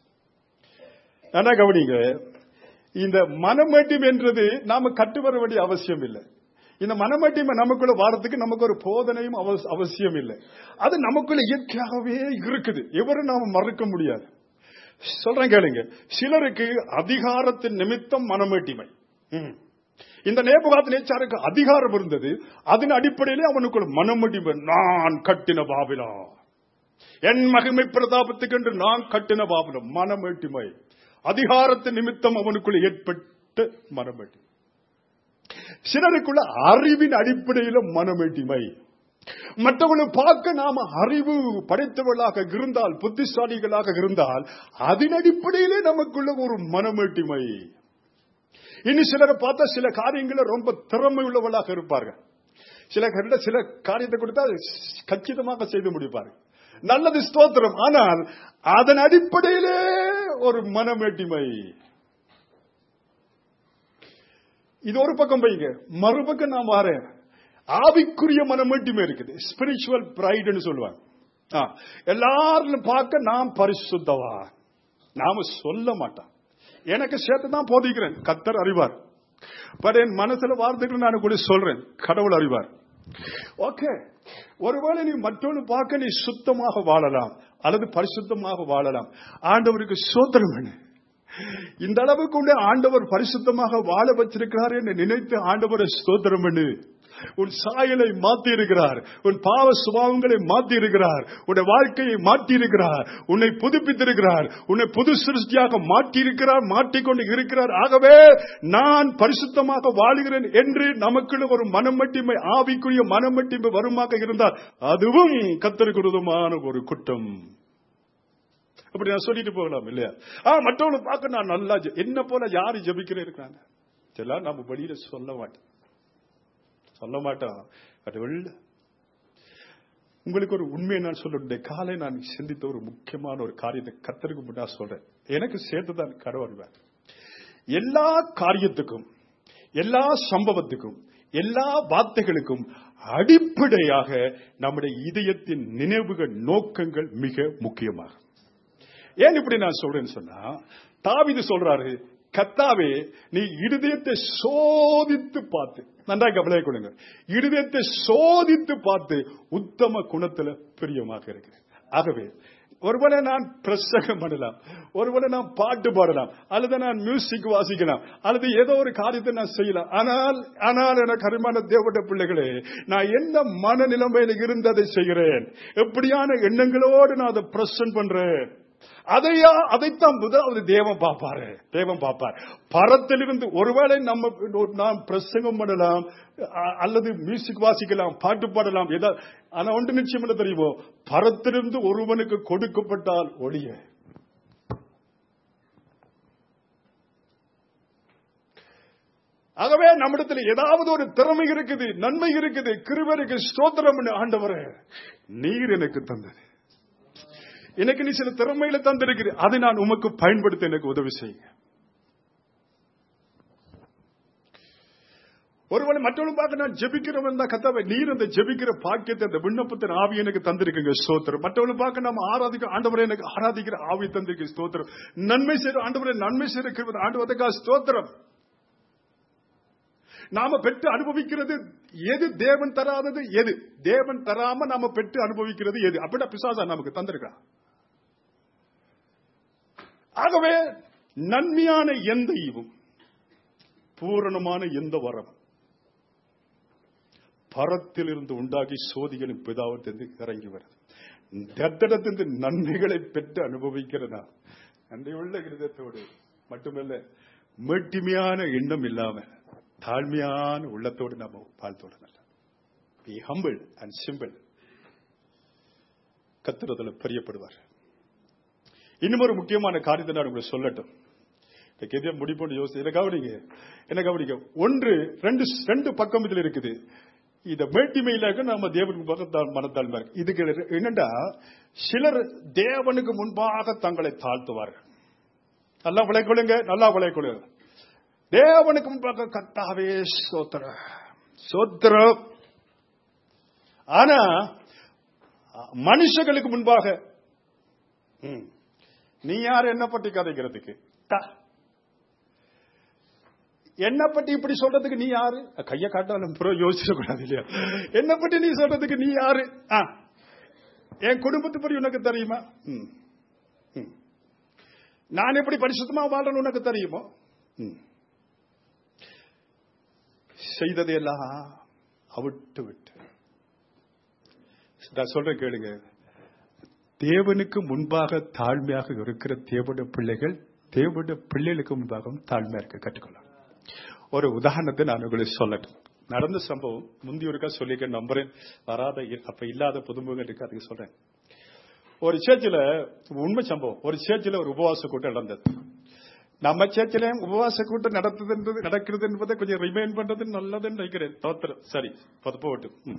நல்லா கவனிங்க இந்த மனமேட்டிமை என்றது நாம கட்டு வர வேண்டிய அவசியம் இல்லை இந்த மனமேட்டிமை நமக்குள்ள வாரத்துக்கு நமக்கு ஒரு போதனையும் அவஸ்- அவசியம் இல்லை அது நமக்குள்ள இயற்கையாகவே இருக்குது எவரும் நாம மறுக்க முடியாது சொல்றேன் கேளுங்க சிலருக்கு அதிகாரத்தின் நிமித்தம் மனமேட்டிமை ம். இந்த நேபுகாத் நேச்சாருக்கு அதிகாரம் இருந்தது அதன் அடிப்படையிலே அவனுக்குள்ள மனமடிமை நான் கட்டின பாபிலா என் மகிமை பிரதாபத்துக்கு என்று நான் கட்டின பாபிலம் மனமேட்டிமை அதிகாரத்தின் நிமித்தம் அவனுக்குள்ள ஏற்பட்ட மனமேட்டிமை சிலருக்குள்ள அறிவின் அடிப்படையில மனமேட்டிமை மற்றவங்களை பார்க்க நாம அறிவு படைத்தவர்களாக இருந்தால் புத்திசாலிகளாக இருந்தால் அதன் அடிப்படையிலே நமக்குள்ள ஒரு மனமேட்டிமை இனி சிலரை பார்த்தா சில காரியங்களை ரொம்ப திறமை உள்ளவர்களாக இருப்பார்கள் சில கண்ட சில காரியத்தை கொடுத்தா கச்சிதமாக செய்து முடிப்பார்கள் நல்லது ஸ்தோத்திரம் ஆனால் அதன் அடிப்படையிலே ஒரு மனமேட்டிமை இது ஒரு பக்கம் வைங்க மறுபக்கம் நான் வாரேன் ஆவிக்குரிய மனம் மட்டுமே இருக்குது ஸ்பிரிச்சுவல் பிரைடுன்னு சொல்லுவாங்க ஆ, எல்லாரும் பார்க்க நான் பரிசுத்தவா நாம சொல்ல மாட்டோம் எனக்கு சேர்த்து தான் போதிக்கிறேன் கத்தர் அறிவார் பட் என் மனசுல வார்த்தைகள் நான் கூட சொல்றேன் கடவுள் அறிவார் ஓகே ஒருவேளை நீ மற்றொன்று பார்க்க நீ சுத்தமாக வாழலாம் அல்லது பரிசுத்தமாக வாழலாம் ஆண்டவருக்கு சோதனம் பண்ணு இந்த அளவுக்கு உள்ள ஆண்டவர் பரிசுத்தமாக வாழ வச்சிருக்கிறார் என்று நினைத்து ஆண்டவரை ஸ்தோத்திரம் பண்ணு உன் சாயலை மாத்தி இருக்கிறார் உன் பாவ சுபாவங்களை மாத்தி இருக்கிறார் உன்னை வாழ்க்கையை மாற்றி இருக்கிறார் உன்னை புதுப்பித்திருக்கிறார் உன்னை புது சிருஷ்டியாக மாற்றி இருக்கிறார் மாற்றிக்கொண்டு இருக்கிறார் ஆகவே நான் பரிசுத்தமாக வாழுகிறேன் என்று நமக்குள்ள ஒரு மனமட்டிமை ஆவிக்குரிய மனமட்டிமை வருமாக இருந்தால் அதுவும் கத்தருக்குருதமான ஒரு குற்றம் அப்படி நான் சொல்லிட்டு போகலாம் இல்லையா ஆ மற்றவங்களை பார்க்க நான் நல்லா ஜெ- என்ன போல யாரு ஜெபிக்கிறேன் இருக்காங்க இதெல்லாம் நம்ம வெளியில சொல்ல மாட்டோம் சொல்ல மாட்டோம் கடவுள் உங்களுக்கு ஒரு உண்மையை நான் சொல்ல காலை நான் சிந்தித்த ஒரு முக்கியமான ஒரு காரியத்தை கத்தருக்கு முன்னா சொல்றேன் எனக்கு சேர்த்துதான் கடவுள் வேணும். எல்லா காரியத்துக்கும் எல்லா சம்பவத்துக்கும் எல்லா வார்த்தைகளுக்கும் அடிப்படையாக நம்முடைய இதயத்தின் நினைவுகள் நோக்கங்கள் மிக முக்கியமாகும் ஏன் இப்படி நான் சொல்றேன்னு சொன்னா தாவிது சொல்றாரு கத்தாவே நீ இருதயத்தை சோதித்து பார்த்து நன்றா கவலை கொள்ளுங்க இருதயத்தை சோதித்து பார்த்து உத்தம குணத்துல பிரியமாக இருக்கிறேன் ஆகவே ஒருவேளை நான் பிரசங்கம் பண்ணலாம் ஒருவேளை நான் பாட்டு பாடலாம் அல்லது நான் மியூசிக் வாசிக்கலாம் அல்லது ஏதோ ஒரு காரியத்தை நான் செய்யலாம் ஆனால் ஆனால் எனக்கு அருமான தேவட பிள்ளைகளே நான் என்ன மனநிலைமையில இருந்து அதை செய்கிறேன் எப்படியான எண்ணங்களோடு நான் அதை பிரசன்ட் பண்றேன் அதையா அதைத்தான் முதலாவது தேவன் பார்ப்பாரு தேவன் பார்ப்பார் பரத்திலிருந்து ஒருவேளை நம்ம நாம் பிரசங்கம் பண்ணலாம் அ- அல்லது மியூசிக் வாசிக்கலாம் பாட்டு பாடலாம் ஏதாவது ஆனா ஒன்று நிச்சயம் என்ன தெரியுமோ பரத்திலிருந்து ஒருவனுக்கு கொடுக்கப்பட்டால் ஒளிய ஆகவே நம்மிடத்தில் ஏதாவது ஒரு திறமை இருக்குது நன்மை இருக்குது கிருபருக்கு ஸ்தோத்திரம் பண்ணு, ஆண்டவரே நீர் எனக்கு தந்தது எனக்கு நீ சில திறமையில தந்திருக்கிற அதை நான் உமக்கு பயன்படுத்த எனக்கு உதவி செய்யுங்க ஒருவேளை மற்றவங்க பார்க்க நான் ஜெபிக்கிறவன் தான் கத்தாவை நீர் அந்த ஜெபிக்கிற பாக்கியத்தை அந்த விண்ணப்பத்தின் ஆவி எனக்கு தந்திருக்குங்க ஸ்தோத்திரம் மற்றவங்க பார்க்க நம்ம ஆராதிக்க ஆண்டவரை எனக்கு ஆராதிக்கிற ஆவி தந்திருக்கு ஸ்தோத்திரம் நன்மை செய்யற ஆண்டவரை நன்மை செய்யற கிருபை ஆண்டவத்துக்கா ஸ்தோத்திரம் நாம பெற்று அனுபவிக்கிறது எது தேவன் தராதது எது தேவன் தராம நாம பெற்று அனுபவிக்கிறது எது அப்படின்னா பிசாசா நமக்கு தந்திருக்கான் ஆகவே நன்மையான எந்த ஈவும் பூரணமான எந்த வரம் பரத்திலிருந்து உண்டாகி சோதிகளின் பிதாவத்திலிருந்து இறங்கி வருது தத்தடத்திலிருந்து நன்மைகளை பெற்று அனுபவிக்கிறதா நன்றியுள்ள இருதயத்தோடு மட்டுமல்ல மேட்டிமையான எண்ணம் இல்லாம தாழ்மையான உள்ளத்தோடு நம்ம வாழ்த்தோடு நல்ல பி ஹம்பிள் அண்ட் சிம்பிள் கத்துறதுல பிரியப்படுவார் இன்னும் ஒரு முக்கியமான காரியத்தை நான் உங்களுக்கு சொல்லட்டும் எனக்கு எதையும் முடிப்போன்னு யோசி என்ன கவனிங்க என்ன கவனிங்க ஒன்று ரெண்டு ரெண்டு பக்கம் இதுல இருக்குது இந்த மேட்டிமையில நம்ம தேவனுக்கு பக்கத்தால் மனத்தாழ்மை இருக்கு இதுக்கு என்னண்டா சிலர் தேவனுக்கு முன்பாக தங்களை தாழ்த்துவார்கள் நல்லா விளைக்கொள்ளுங்க நல்லா விளைக்கொள்ளுங்க தேவனுக்கு முன்பாக கத்தாவே சோத்திர சோத்திரம் ஆனா மனுஷங்களுக்கு முன்பாக ம், நீ யார் என்ன பற்றி கதைக்கிறதுக்கு தா. என்ன பத்தி இப்படி சொல்றதுக்கு நீ யாரு கைய காட்டாலும் புறம் யோசிக்க கூடாது இல்லையா என்ன பத்தி நீ சொல்றதுக்கு நீ யாரு ஆ. என் குடும்பத்தை பற்றி உனக்கு தெரியுமா ம். ம். நான் எப்படி பரிசுத்தமா வாழ்றேன்னு உனக்கு தெரியுமோ ம். செய்ததையெல்லாம் அவிட்டு விட்டு நான் சொல்றேன் கேளுங்க தேவனுக்கு முன்பாக தாழ்மையாக இருக்கிற தேவனுடைய பிள்ளைகள் தேவனுடைய பிள்ளைகளுக்கு முன்பாகவும் தாழ்மையா இருக்க கற்றுக்கொள்ளலாம் ஒரு உதாரணத்தை நான் உங்களுக்கு சொல்லட்டும் நடந்த சம்பவம் முந்தி ஒருக்கா சொல்லிக்க நம்புறேன் வராத அப்ப இல்லாத புதுமுகம் இருக்கு அதுக்கு சொல்றேன் ஒரு சேர்ச்சில உண்மை சம்பவம் ஒரு சேர்ச்சில ஒரு உபவாச கூட்டம் நடந்தது நம்ம சேர்ச்சிலையும் உபவாச கூட்டம் நடத்துது நடக்கிறது என்பதை கொஞ்சம் ரிமைண்ட் பண்றது நல்லதுன்னு நினைக்கிறேன் தோத்திரம் சரி பத்து போட்டு ம்.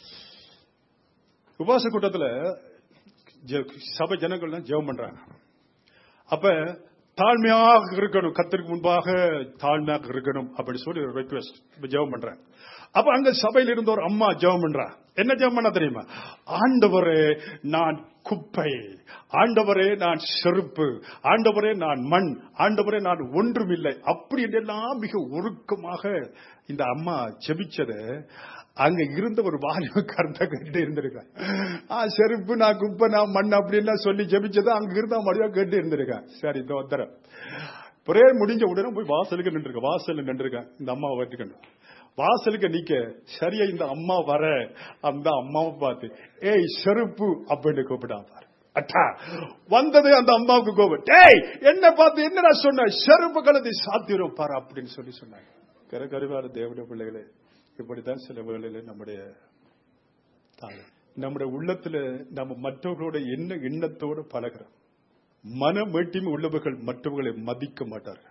உபவாச கூட்டத்துல ஜெ- சபை ஜனங்கள்லாம் ஜெபம் பண்றாங்க அப்ப தாழ்மையாக இருக்கணும் கத்திற்கு முன்பாக தாழ்மையாக இருக்கணும் அப்படி சொல்லி ஒரு ரெக்வெஸ்ட் ஜெபம் பண்றேன் அப்ப அங்க சபையில் இருந்த ஒரு அம்மா ஜெபம் பண்றா என்ன ஜெபம் பண்ண தெரியுமா ஆண்டவரே நான் குப்பை ஆண்டவரே நான் செருப்பு ஆண்டவரே நான் மண் ஆண்டவரே நான் ஒன்றுமில்லை அப்படி என்றெல்லாம் மிக உருக்கமாக இந்த அம்மா ஜெபிச்சது அங்க இருந்த ஒரு வாலிபக்காரன் கேட்டு இருந்திருக்கேன் ஆ செருப்பு நான் குப்பை நான் மண் அப்படின்லாம் சொல்லி ஜெபிச்சது அங்க இருந்தா மறுபடியா கேட்டு இருந்திருக்கேன் சரி இதோ வந்துறேன் ஒரே முடிஞ்ச உடனே போய் வாசலுக்கு நின்றுருக்கேன் வாசல்ல நின்றுருக்கேன் இந்த அம்மாவை வச்சுக்கணும் வாசலுக்கு நிக்க சரியா இந்த அம்மா வர அந்த அம்மாவை பார்த்து ஏய் செருப்பு அப்படின்னு கூப்பிடா பாரு அட்டா வந்தது அந்த அம்மாவுக்கு கோபம் டேய் என்ன பார்த்து என்னடா சொன்ன செருப்பு கலந்து சாத்திரும் பாரு அப்படின்னு சொல்லி சொன்னாங்க கரகருவான தேவனுடைய பிள்ளைகளே இப்படித்தான் சில வேளையில நம்முடைய தாய் நம்முடைய உள்ளத்துல நம்ம மற்றவர்களோட என்ன எண்ணத்தோடு பழகிறோம் மன மேட்டிமை உள்ளவர்கள் மற்றவர்களை மதிக்க மாட்டார்கள்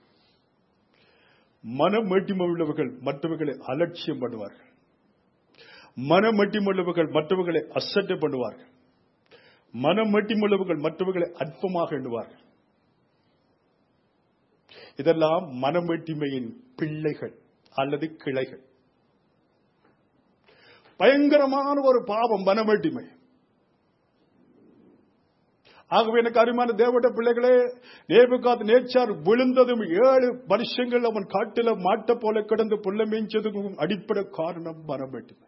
மன மேட்டிமை உள்ளவர்கள் மற்றவர்களை அலட்சியம் பண்ணுவார்கள் மன மேட்டிமை உள்ளவர்கள் மற்றவர்களை அசட்டை பண்ணுவார்கள் மன மேட்டிமை உள்ளவர்கள் மற்றவர்களை அற்பமாக எண்ணுவார்கள் இதெல்லாம் மனமேட்டிமையின் பிள்ளைகள் அல்லது கிளைகள் பயங்கரமான ஒரு பாவம் மனமேட்டிமை ஆகவே எனக்கு அருமான தேவட பிள்ளைகளே நேபுகாத் நேச்சார் விழுந்ததும் ஏழு வருஷங்கள் அவன் காட்டில மாட்ட போல கிடந்து புள்ள மேய்ச்சதுக்கும் அடிப்படை காரணம் மனமேட்டிமை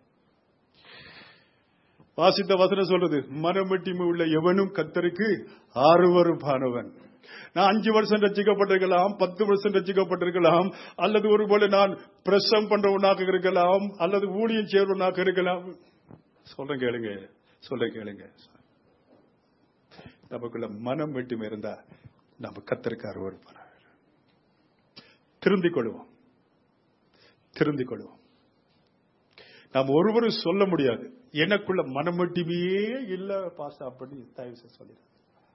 வாசித்த வசனம் சொல்றது மனமேட்டிமை உள்ள எவனும் கத்தருக்கு ஆறுவருப்பானவன் நான் அஞ்சு வருஷம் ரசிக்கப்பட்டிருக்கலாம் பத்து வருஷம் ரசிக்கப்பட்டிருக்கலாம் அல்லது ஒருபோல நான் பிரசம் பண்றவனாக இருக்கலாம் அல்லது ஊழியம் செய்வனாக இருக்கலாம் சொல்றேன் கேளுங்க சொல்றேன் கேளுங்க நமக்குள்ள மனம் வெட்டுமே இருந்தா நம்ம கத்திருக்க அறுவருப்பான திருந்திக் கொள்வோம் திருந்திக் கொள்வோம் நாம் ஒருவரும் சொல்ல முடியாது எனக்குள்ள மனம் வெட்டுமையே இல்ல பாசா அப்படி தயவு செய்து சொல்லிடுறேன்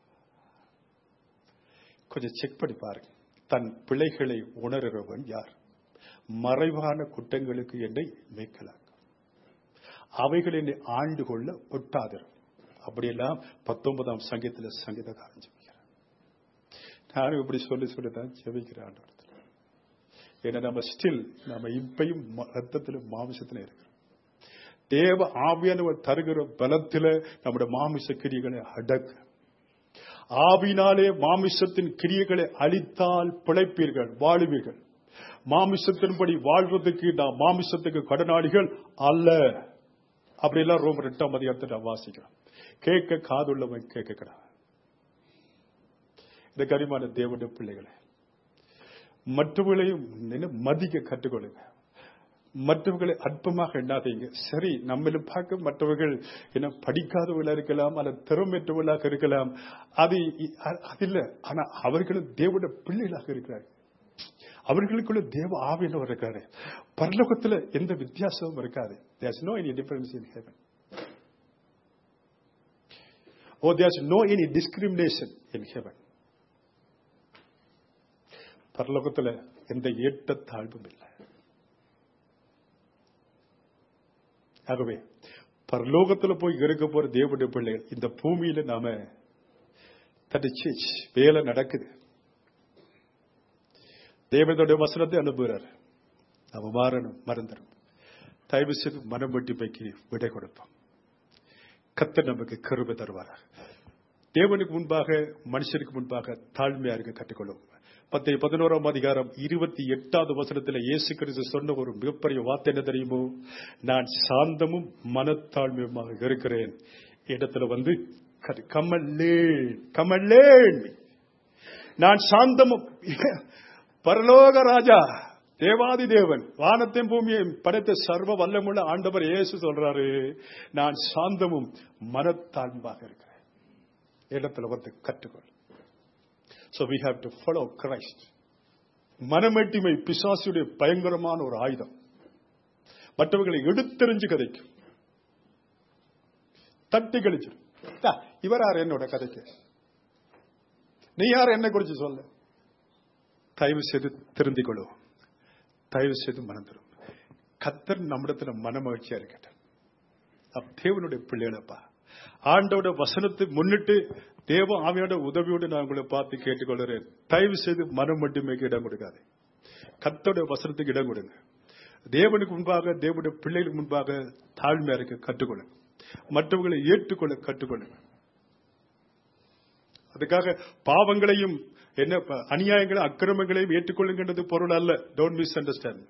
கொஞ்சம் செக் பண்ணி பாருங்க தன் பிள்ளைகளை உணர்கிறவன் யார் மறைவான குற்றங்களுக்கு என்னை மேய்க்கலாம் அவைகள் என்னை ஆண்டு கொள்ள ஒட்டாதிரும் அப்படியெல்லாம் பத்தொன்பதாம் சங்கீதத்தில் சங்கீதக்காரன் ஜெபிக்கிறான் நானும் இப்படி சொல்லி சொல்லி தான் ஜெபிக்கிறேன் ஏன்னா நம்ம ஸ்டில் நம்ம இப்பையும் ரத்தத்திலும் மாமிசத்திலும் இருக்கிறோம் தேவ ஆவியானவர் தருகிற பலத்தில நம்முடைய மாமிச கிரிகளை அடக்கு ஆவினாலே மாமிசத்தின் கிரியைகளை அழித்தால் பிழைப்பீர்கள் வாழுவீர்கள் மாமிசத்தின்படி வாழ்வதற்கு நாம் மாமிசத்துக்கு கடனாளிகள் அல்ல அப்படியெல்லாம் ரொம்ப ரெண்டாம் அதிகாரத்தை நான் வாசிக்கிறோம் கேட்க காதுள்ளவன் கேட்கிறான் இந்த கரிமான தேவனுடைய பிள்ளைகளை மற்றவர்களையும் மதிக்க கற்றுக்கொள்ளுங்க மற்றவர்களை அற்பமாக எண்ணாதீங்க சரி நம்மளும் பார்க்க மற்றவர்கள் என்ன படிக்காதவர்களா இருக்கலாம் அல்லது திறமையற்றவர்களாக இருக்கலாம் அது அது இல்ல ஆனா அவர்களும் தேவனுடைய பிள்ளைகளாக இருக்கிறார்கள் அவர்களுக்குள்ள தேவ ஆவியவர் இருக்காரு பரலோகத்துல எந்த வித்தியாசமும் இருக்காது there's no any difference in heaven oh there's no any discrimination in heaven பரலோகத்துல எந்த ஏற்ற தாழ்வும் இல்லை ஆகவே பரலோகத்துல போய் இருக்க போற தேவனுடைய பிள்ளைகள் இந்த பூமியில நாம தடிச்சு வேலை நடக்குது தேவனுடைய வசனத்தை அனுப்புகிறார் நம்ம மாறணும் மறந்துடும் தயவு செய்து மனம் வெட்டி பைக்கு விடை கொடுப்போம் கத்த நமக்கு கருவை தருவாராக தேவனுக்கு முன்பாக மனுஷனுக்கு முன்பாக தாழ்மையா இருக்க கற்றுக்கொள்ளும் பத்து பதினோராம் அதிகாரம் இருபத்தி எட்டாவது வசனத்தில் இயேசு கிறிஸ்து சொன்ன ஒரு மிகப்பெரிய வார்த்தை என்ன தெரியுமோ நான் சாந்தமும் மனத்தாழ்மையுமாக இருக்கிறேன் இடத்துல வந்து கமல்லேன் கமல்லேன் நான் சாந்தமும் பரலோக ராஜா தேவாதி தேவன் வானத்தையும் பூமியை படைத்த சர்வ வல்லமுள்ள ஆண்டவர் இயேசு சொல்றாரு நான் சாந்தமும் மனத்தாழ்வாக இருக்கிறேன் இடத்துல வந்து கற்றுக்கொள் So we have to follow Christ. மனமெட்டிமை பிசாசுடைய பயங்கரமான ஒரு ஆயுதம் மற்றவர்களை எடுத்தெறிஞ்சு கதைக்கும் தட்டி கழிச்சிடும் இவர் யார் என்னோட கதைக்கு நீ யார் என்ன குறிச்சு சொல்ல தயவு செய்து திருந்திக் கொள்ளும் தயவு செய்து மனம் தரும் கத்தர் நம்மிடத்துல மனமகிழ்ச்சியா இருக்கட்டும் தேவனுடைய பிள்ளைகளப்பா ஆண்டோட வசனத்தை முன்னிட்டு தேவ ஆவியோட உதவியோடு நான் உங்களை பார்த்து கேட்டுக்கொள்கிறேன் தயவு செய்து மனம் மட்டுமே இடம் கொடுக்காது கத்தோட வசனத்துக்கு இடம் கொடுங்க தேவனுக்கு முன்பாக தேவனுடைய பிள்ளைகளுக்கு முன்பாக தாழ்மையா இருக்க கற்றுக்கொள்ளுங்க மற்றவர்களை ஏற்றுக்கொள்ள கற்றுக்கொள்ளுங்க அதுக்காக பாவங்களையும் என்ன ப- அநியாயங்களையும் அக்கிரமங்களையும் ஏற்றுக்கொள்ளுங்கன்றது பொருள் அல்ல டோன்ட் மிஸ் அண்டர்ஸ்டாண்ட்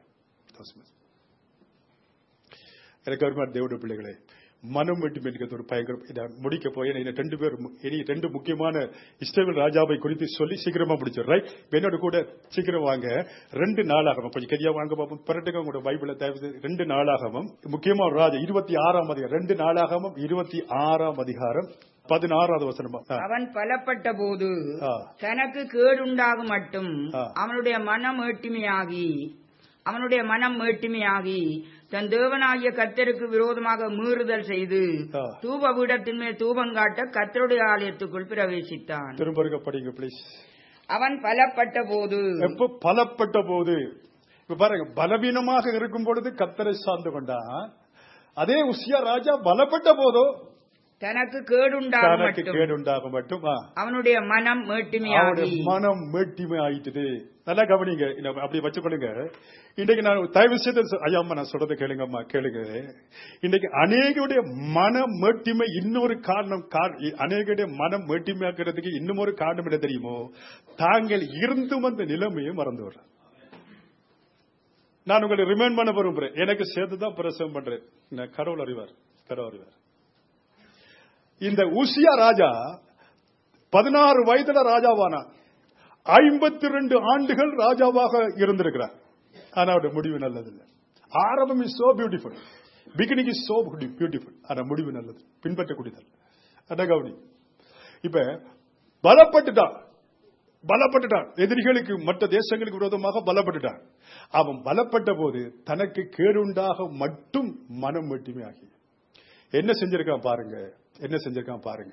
எனக்கு வருமா தேவனுடைய பிள்ளைகளே மனம் மட்டும் எனக்கு ஒரு பயங்கரம் இதை முடிக்க போய் இனி ரெண்டு பேர் மு- இனி ரெண்டு முக்கியமான இஸ்ரவேல் ராஜாவை குறித்து சொல்லி சீக்கிரமா முடிச்சிடும் ரைட் என்னோட கூட சீக்கிரம் வாங்க ரெண்டு நாளாகவும் கொஞ்சம் கரியா வாங்க பார்ப்போம் பிறட்டுக்க உங்களோட பைபிள தயவு செய்து ரெண்டு நாளாகவும் முக்கியமா ஒரு ராஜா இருபத்தி ஆறாம் அதிகாரம் ரெண்டு நாளாகவும் இருபத்தி ஆறாம் அதிகாரம் பதினாறாவது வசனமா ஆ. அவன் பலப்பட்ட போது ஆ. தனக்கு கேடுண்டாகும் மட்டும் ஆ. அவனுடைய மனம் ஏட்டுமையாகி அவனுடைய மனம் மேட்டுமையாகி தன் தேவனாகிய கர்த்தருக்கு விரோதமாக மீறுதல் செய்து ஆ. தூப பீடத்தின் மேல் தூபம் காட்ட கர்த்தருடைய ஆலயத்துக்குள் பிரவேசித்தான் திரும்ப இருக்க படிங்க ப்ளீஸ் அவன் பலப்பட்ட போது எப்ப பலப்பட்ட போது இப்ப பாருங்க பலவீனமாக இருக்கும் பொழுது கத்தரை சார்ந்து கொண்டான் அதே உசியா ராஜா பலப்பட்ட போதோ தனக்கு கேடுண்டாகும் தனக்கு மட்டும் கேடு உண்டாக மட்டும் ஆ. அவனுடைய மனம் மேட்டுமையாகி அவருடைய மனம் மேட்டிமை ஆயிட்டுது நல்லா கவனிங்க இத அப்படி வச்சுக்கொள்ளுங்க இன்னைக்கு நான் தயவு செய்து சொ- ஐயா அம்மா நான் சொல்றதை கேளுங்கம்மா கேளுங்க இன்னைக்கு அநேகருடைய மன மேட்டிமை இன்னொரு காரணம் கா- அநேகருடைய மனம் மேட்டிமையாக்குறதுக்கு இன்னும் ஒரு காரணம் என்ன தெரியுமோ தாங்கள் இருந்து வந்த நிலைமையை மறந்து வர்ற நான் உங்களை ரிமைண்ட் பண்ண விரும்புறேன் எனக்கு சேர்த்துதான் பிரசவம் பண்றேன் நான் கடவுள் அறிவார் கடவுள் அறிவார் இந்த உசியா ராஜா பதினாறு வயதுல ராஜாவானான் ஐம்பத்தி ரெண்டு ஆண்டுகள் ராஜாவாக இருந்திருக்கிறார் ஆனா அவருடைய முடிவு நல்லதில்லை ஆரம்பம் is so beautiful beginning is so beautiful ஆனா முடிவு நல்லது பின்பற்றக்கூடியது அட கவனி இப்ப பலப்பட்டுட்டான் பலப்பட்டுட்டான் எதிரிகளுக்கு மற்ற தேசங்களுக்கு விரோதமாக பலப்பட்டுட்டான் அவன் பலப்பட்ட போது தனக்கு கேடுண்டாக மட்டும் மனம் மட்டுமே ஆகி என்ன செஞ்சிருக்கான் பாருங்க என்ன செஞ்சிருக்கான் பாருங்க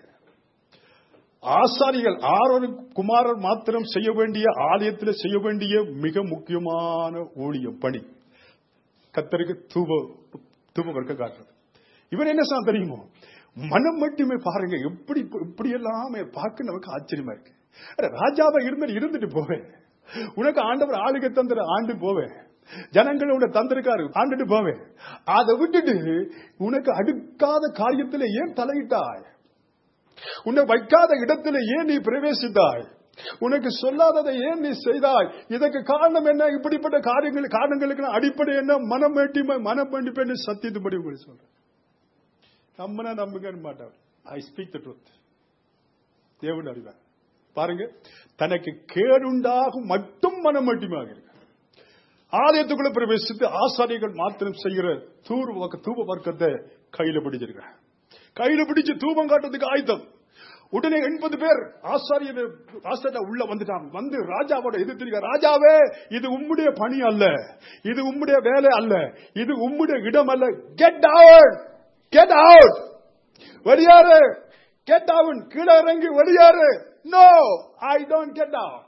ஆசாரிகள் ஆரோன் குமாரர் மாத்திரம் செய்ய வேண்டிய ஆலயத்தில் செய்ய வேண்டிய மிக முக்கியமான ஊழியம் பணி கத்தருக்கு தூப தூப வர்க்க காட்டுறது இவன் என்ன சார் தெரியுமோ மனம் மட்டுமே பாருங்க எப்படி இப்படி எல்லாம் பார்க்க நமக்கு ஆச்சரியமா இருக்கு அட, ராஜாவா இருந்த இருந்துட்டு போவேன் உனக்கு ஆண்டவர் ஆளுகை தந்திர ஆண்டு போவேன் ஜனங்கள் உன்னை தந்திருக்காரு ஆண்டுட்டு போவேன் அதை விட்டுட்டு உனக்கு அடுக்காத காரியத்தில் ஏன் தலையிட்டாய் உன்னை வைக்காத இடத்துல ஏன் நீ பிரவேசித்தாய் உனக்கு சொல்லாததை ஏன் நீ செய்தாய் இதற்கு காரணம் என்ன இப்படிப்பட்ட காரியங்கள் காரணங்களுக்கு அடிப்படை என்ன மனம் வேண்டிமை மனம் வேண்டிப்பை சத்தியத்துபடி உங்களுக்கு சொல்றேன் நம்பினா நம்புங்க மாட்டார் ஐ ஸ்பீக் த ட்ரூத் தேவன் அறிவார் பாருங்க தனக்கு கேடுண்டாகும் மட்டும் மனம் மட்டுமாக இருக்கு ஆலயத்துக்குள்ள பிரவேசித்து ஆசாரிகள் மாத்திரம் செய்கிற தூர் தூப வர்க்கத்தை கையில பிடிச்சிருக்க கையில பிடிச்சு தூபம் காட்டுறதுக்கு ஆயுதம் உடனே எண்பது பேர் ஆசாரியர் ஆசாரிய உள்ள வந்துட்டாங்க வந்து ராஜாவோட எதிர்த்திருக்க ராஜாவே இது உம்முடைய பணி அல்ல இது உம்முடைய வேலை அல்ல இது உம்முடைய இடம் அல்ல கெட் அவுட் கெட் அவுட் வெளியாறு கெட் அவுட் கீழே இறங்கி வெளியாறு no I don't get out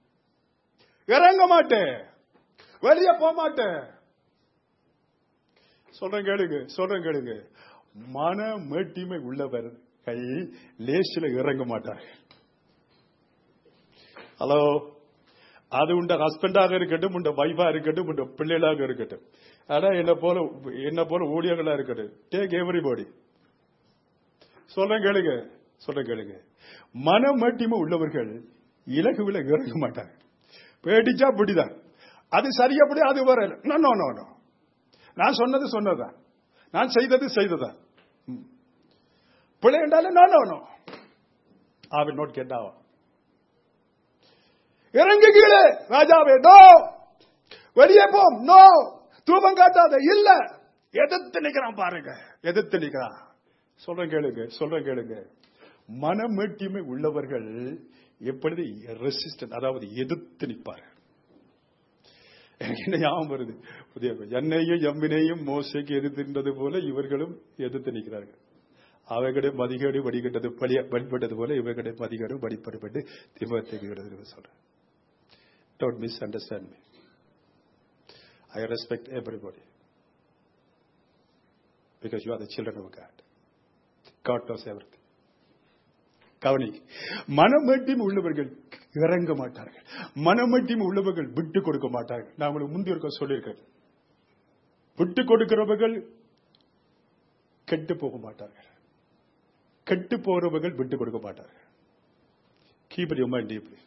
இறங்க மாட்டேன் வெளியே போக மாட்டேன் சொல்றேன் கேளுங்க சொல்றேன் கேளுங்க மன மேட்டிமை உள்ளவர் கை லேசில இறங்க மாட்டார் ஹலோ அது உண்ட ஹஸ்பண்டாக இருக்கட்டும் உண்ட வைஃபா இருக்கட்டும் உண்ட பிள்ளைகளாக இருக்கட்டும் ஆனா என்ன போல என்ன போல ஊழியர்களா இருக்கட்டும் டேக் எவரிபடி சொல்றேன் கேளுங்க சொல்றேன் கேளுங்க மன மேட்டிமை உள்ளவர்கள் இலகுவில இறங்க மாட்டாங்க பேடிச்சா பிடிதான் அது சரியாப்படி அது வர நோ நோ நோ நோ நான் சொன்னது சொன்னதான் நான் செய்தது செய்ததான் ம். பிழை என்றாலும் no no no I will not get out இறங்கு கீழே ராஜாவே நோ வெளியே போம் நோ தூபம் காட்டாத இல்ல எதிர்த்து நிக்கிறான் பாருங்க எதிர்த்து நிக்கிறான் சொல்றேன் கேளுங்க சொல்றேன் கேளுங்க மனமேட்டிமை உள்ளவர்கள் எப்படி ரெசிஸ்டன்ட் அதாவது எதிர்த்து நிற்பார்கள் எனக்கு என்ன ஞாபகம் வருது புதிய என்னையும் எம்மினையும் மோசைக்கு எதிர்த்திருந்தது போல இவர்களும் எதிர்த்து நிற்கிறார்கள் அவைகளுடைய மதிகேடு வடிகட்டது பலிய வழிபட்டது போல இவர்களுடைய மதிகேடு வழிபடுபட்டு திமுக சொல்றேன் don't misunderstand me I respect everybody because you are the children of God God knows everything. கவனி மனமட்டியும் உள்ளவர்கள் இறங்க மாட்டார்கள் மனமட்டியும் உள்ளவர்கள் விட்டு கொடுக்க மாட்டார்கள் நான் உங்களுக்கு முந்தைய ஒருக்கா சொல்லியிருக்கேன் விட்டு கொடுக்கிறவர்கள் கெட்டு போக மாட்டார்கள் கெட்டு போறவர்கள் விட்டு கொடுக்க மாட்டார்கள் கீப் இட் மைண்ட் டீப்லி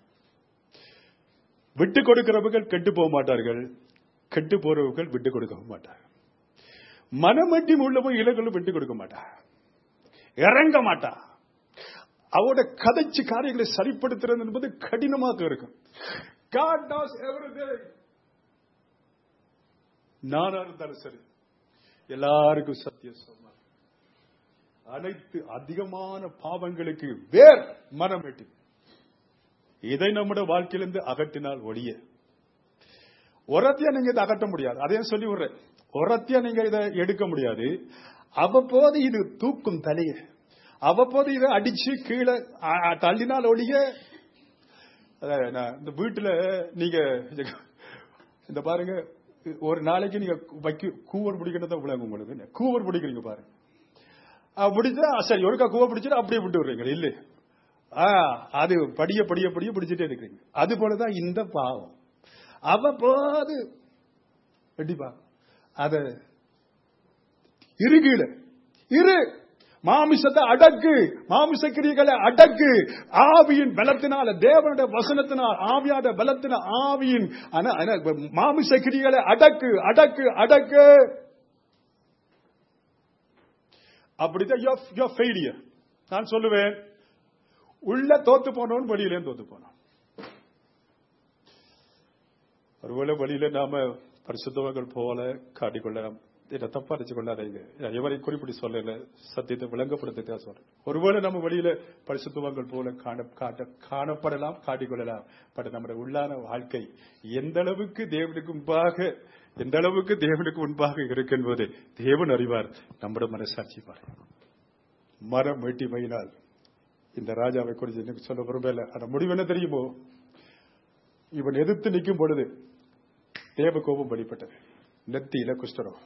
விட்டு கொடுக்கிறவர்கள் கெட்டு போக மாட்டார்கள் கெட்டு போறவர்கள் விட்டு கொடுக்க மாட்டார்கள் மனமட்டி உள்ளவன் இலங்களும் விட்டு கொடுக்க மாட்டான் இறங்க மாட்டான் அவட கதைச்சு காரியங்களை சரிப்படுத்துறது என்பது கடினமாக இருக்கும் God does everything. நானா இருந்தாலும் சரி எல்லாருக்கும் சத்தியம் சொன்னார் அனைத்து அதிகமான பாவங்களுக்கு வேர் மனம் வெட்டி இதை நம்முடைய வாழ்க்கையிலிருந்து அகற்றினால் ஒழிய ஒரத்தியா நீங்க இதை அகற்ற முடியாது அதையும் சொல்லி விடுறேன் ஒரத்தியா நீங்க இதை எடுக்க முடியாது அவ்வப்போது இது தூக்கும் தலைய அவ்வப்போது இதை அடிச்சு கீழே அ- அ- தள்ளினால் ஒழிய அதான் நான் இந்த வீட்டுல நீங்க இந்த பாருங்க ஒரு நாளைக்கு நீங்க வைக்க கூவர் பிடிக்கிறது விளங்கும் உங்களுக்கு கூவர் பிடிக்கிறீங்க பாருங்க ஆ, பிடிச்சா சரி ஒருக்கா கூவ பிடிச்சிட்டு அப்படியே விட்டு விடுறீங்க இல்ல ஆ, அது படிய படிய படிய பிடிச்சிட்டே இருக்கிறீங்க அது போலதான் இந்த பாவம் அவ்வப்போது கண்டிப்பா அத இருகீழ இரு மாமிசத்தை அடக்கு மாமிச கிரியைகளை அடக்கு ஆவியின் பலத்தினால தேவனுடைய வசனத்தினால் ஆவியாட பலத்தின ஆவியின் ஆனா- ஆனா, மாமிச கிரியைகளை அடக்கு அடக்கு அடக்கு அப்படிதான் யோர் ஃபெயிலியர் நான் சொல்லுவேன் உள்ள தோத்து போனவன் வெளியிலே தோத்து போனான் ஒருவேளை வெளியில நாம பரிசுத்தவர்கள் போல காட்டிக்கொள்ளலாம் இதை தப்பா அடிச்சு கொள்ளாதீங்க நான் எவரை குறிப்பிட்டு சொல்லல சத்தியத்தை விளங்கப்படுத்த சொல்றேன் ஒருவேளை நம்ம வெளியில பரிசுத்தவங்கள் போல காண காட்ட காணப்படலாம் காட்டிக்கொள்ளலாம் பட் நம்முடைய உள்ளான வாழ்க்கை எந்த அளவுக்கு தேவனுக்கு முன்பாக எந்த அளவுக்கு தேவனுக்கு முன்பாக இருக்கு என்பது தேவன் அறிவார் நம்முடைய மனசாட்சி பாரு மரம் வெட்டிமையினால் இந்த ராஜாவை குறித்து எனக்கு சொல்ல விரும்பல ஆனா முடிவு என்ன தெரியுமோ இவன் எதிர்த்து நிற்கும் பொழுது தேவ கோபம் வெளிப்பட்டது நெத்தியில குஷ்டரம்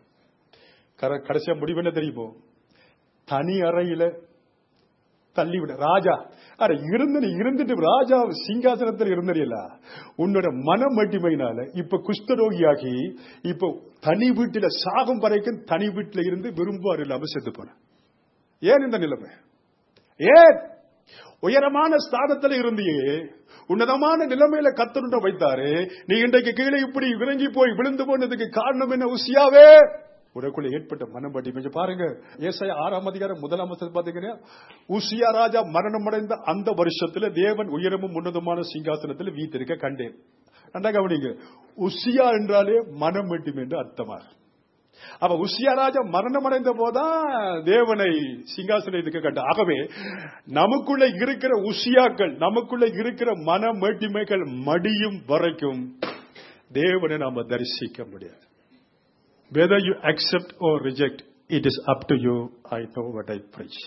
கர- கடைசியா முடிவு என்ன தெரியுமோ தனி அறையில தள்ளிவிட ராஜா அட இருந்து நீ இருந்துட்டு ராஜா சிங்காசனத்தில் இருந்தறியல உன்னோட மனம் மட்டிமையினால இப்ப குஷ்டரோகியாகி இப்ப தனி வீட்டில சாகும் வரைக்கும் தனி வீட்டில இருந்து விரும்புவார் இல்லாம செத்து போன ஏன் இந்த நிலைமை ஏன் உயரமான ஸ்தானத்துல இருந்தியே உன்னதமான நிலைமையில கத்தருண்ட வைத்தாரு நீ இன்றைக்கு கீழே இப்படி இறங்கி போய் விழுந்து போனதுக்கு காரணம் என்ன உசியாவே உனக்குள்ள ஏற்பட்ட மனம் பட்டி கொஞ்சம் பாருங்க ஏசாயா ஆறாம் அதிகாரம் முதலாம் வசனம் பாத்தீங்கன்னா உசியா ராஜா மரணம் அடைந்த அந்த வருஷத்துல தேவன் உயரமும் உன்னதமான சிங்காசனத்துல வீத்திருக்க கண்டேன் நன்றா கவனிங்க உசியா என்றாலே மனம் வெட்டும் என்று அர்த்தமாக அப்ப உசியா ராஜா மரணம் அடைந்த போதான் தேவனை சிங்காசனத்துக்கு கண்ட ஆகவே நமக்குள்ள இருக்கிற உசியாக்கள் நமக்குள்ள இருக்கிற மன மேட்டிமைகள் மடியும் வரைக்கும் தேவனை நாம தரிசிக்க முடியாது whether you accept or reject it is up to you i know what i preach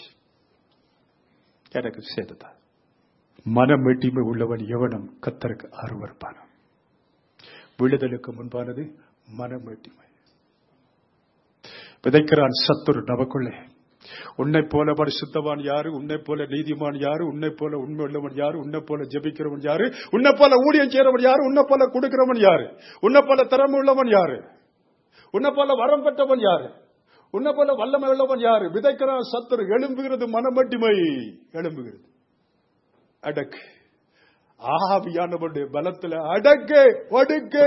எனக்கு சேர்த்துதான் மன மேட்டிமை உள்ளவன் எவனும் கத்தருக்கு அருவருப்பான விடுதலுக்கு முன்பானது மன மேட்டிமை விதைக்கிறான் சத்துரு நமக்குள்ளே உன்னை போல பரிசுத்தவான் யாரு உன்னை போல நீதிமான் யாரு உன்னை போல உண்மை உள்ளவன் யாரு உன்னை போல ஜெபிக்கிறவன் யாரு உன்னை போல ஊழியம் செய்யறவன் யாரு உன்னை போல கொடுக்கிறவன் யாரு உன்னை போல திறமை உள்ளவன் யாரு உன்னை போல வரம் பெற்றவன் யாரு உன்னை போல வல்லமை உள்ளவன் யாரு விதைக்கிறான் சத்துரு எழும்புகிறது மனமட்டிமை எழும்புகிறது அடக்கு ஆவியானவருடைய பலத்துல அடக்கு ஒடுக்கு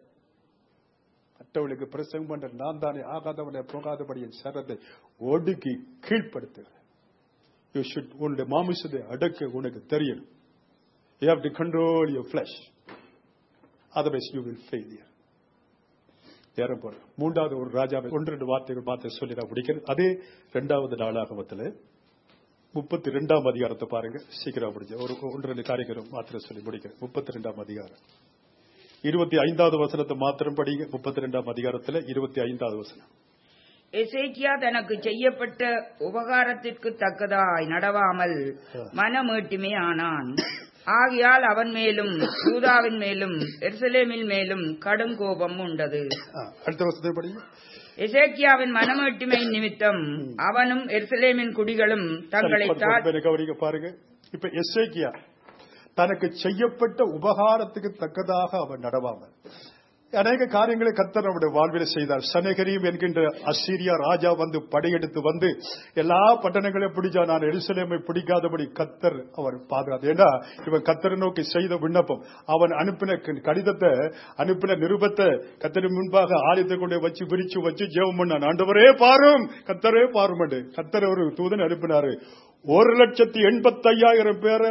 மற்றவளுக்கு பிரசங்கம் பண்ற நான் தானே ஆகாதவனை போகாதபடி என் சரத்தை ஒடுக்கி கீழ்ப்படுத்துகிறேன் யூ ஷுட் உன்னுடைய மாமிசத்தை அடக்க உனக்கு தெரியணும் you have to control your flesh otherwise you will failure நேரம் போற மூன்றாவது ஒரு ராஜாவை ஒன்று ரெண்டு வார்த்தைகள் பார்த்து சொல்லி நான் முடிக்கிறேன் அதே இரண்டாவது நாளாகமத்தில் முப்பத்தி ரெண்டாம் அதிகாரத்தை பாருங்க சீக்கிரம் முடிஞ்ச ஒரு ஒன்று ரெண்டு காரியங்களும் மாத்திரம் சொல்லி முடிக்கிறேன் முப்பத்தி ரெண்டாம் அதிகாரம் இருபத்தி ஐந்தாவது வசனத்தை மாத்திரம் படிங்க முப்பத்தி ரெண்டாம் அதிகாரத்தில் இருபத்தி ஐந்தாவது வசனம் எசேக்கியா தனக்கு செய்யப்பட்ட உபகாரத்திற்கு தக்கதாய் நடவாமல் மனமேட்டுமே ஆனான் ஆகையால் அவன் மேலும் யூதாவின் மேலும் எருசலேமின் மேலும் கடும் கோபம் உண்டது ஆ, அடுத்த வசனத்தை படிங்க எசேக்கியாவின் மனமேட்டுமையின் நிமித்தம் அவனும் எருசலேமின் குடிகளும் தங்களை சரி, தா- கொஞ்சம் கவனிக்க பாருங்க இப்ப எஸ்ஐக்கியா தனக்கு செய்யப்பட்ட உபகாரத்துக்கு தக்கதாக அவன் நடவாமல் அநேக காரியங்களை கத்தர் நம்முடைய வாழ்வில் செய்தார் சனகரியும் என்கின்ற அசீரியா ராஜா வந்து படையெடுத்து வந்து எல்லா பட்டணங்களையும் பிடிச்சா நான் எருசலேமை பிடிக்காதபடி கத்தர் அவர் பாதுகாத்து ஏன்னா இவன் கத்தரை நோக்கி செய்த விண்ணப்பம் அவன் அனுப்பின க- கடிதத்தை அனுப்பின நிருபத்தை கத்தரின் முன்பாக ஆலயத்தை கொண்டு வச்சு விரிச்சு வச்சு ஜெபம் பண்ணான் ஆண்டவரே பாரும் கத்தரே பாரும் என்று கத்தர் ஒரு தூதன் அனுப்பினாரு ஒரு லட்சத்தி எண்பத்தி ஐயாயிரம் பேரை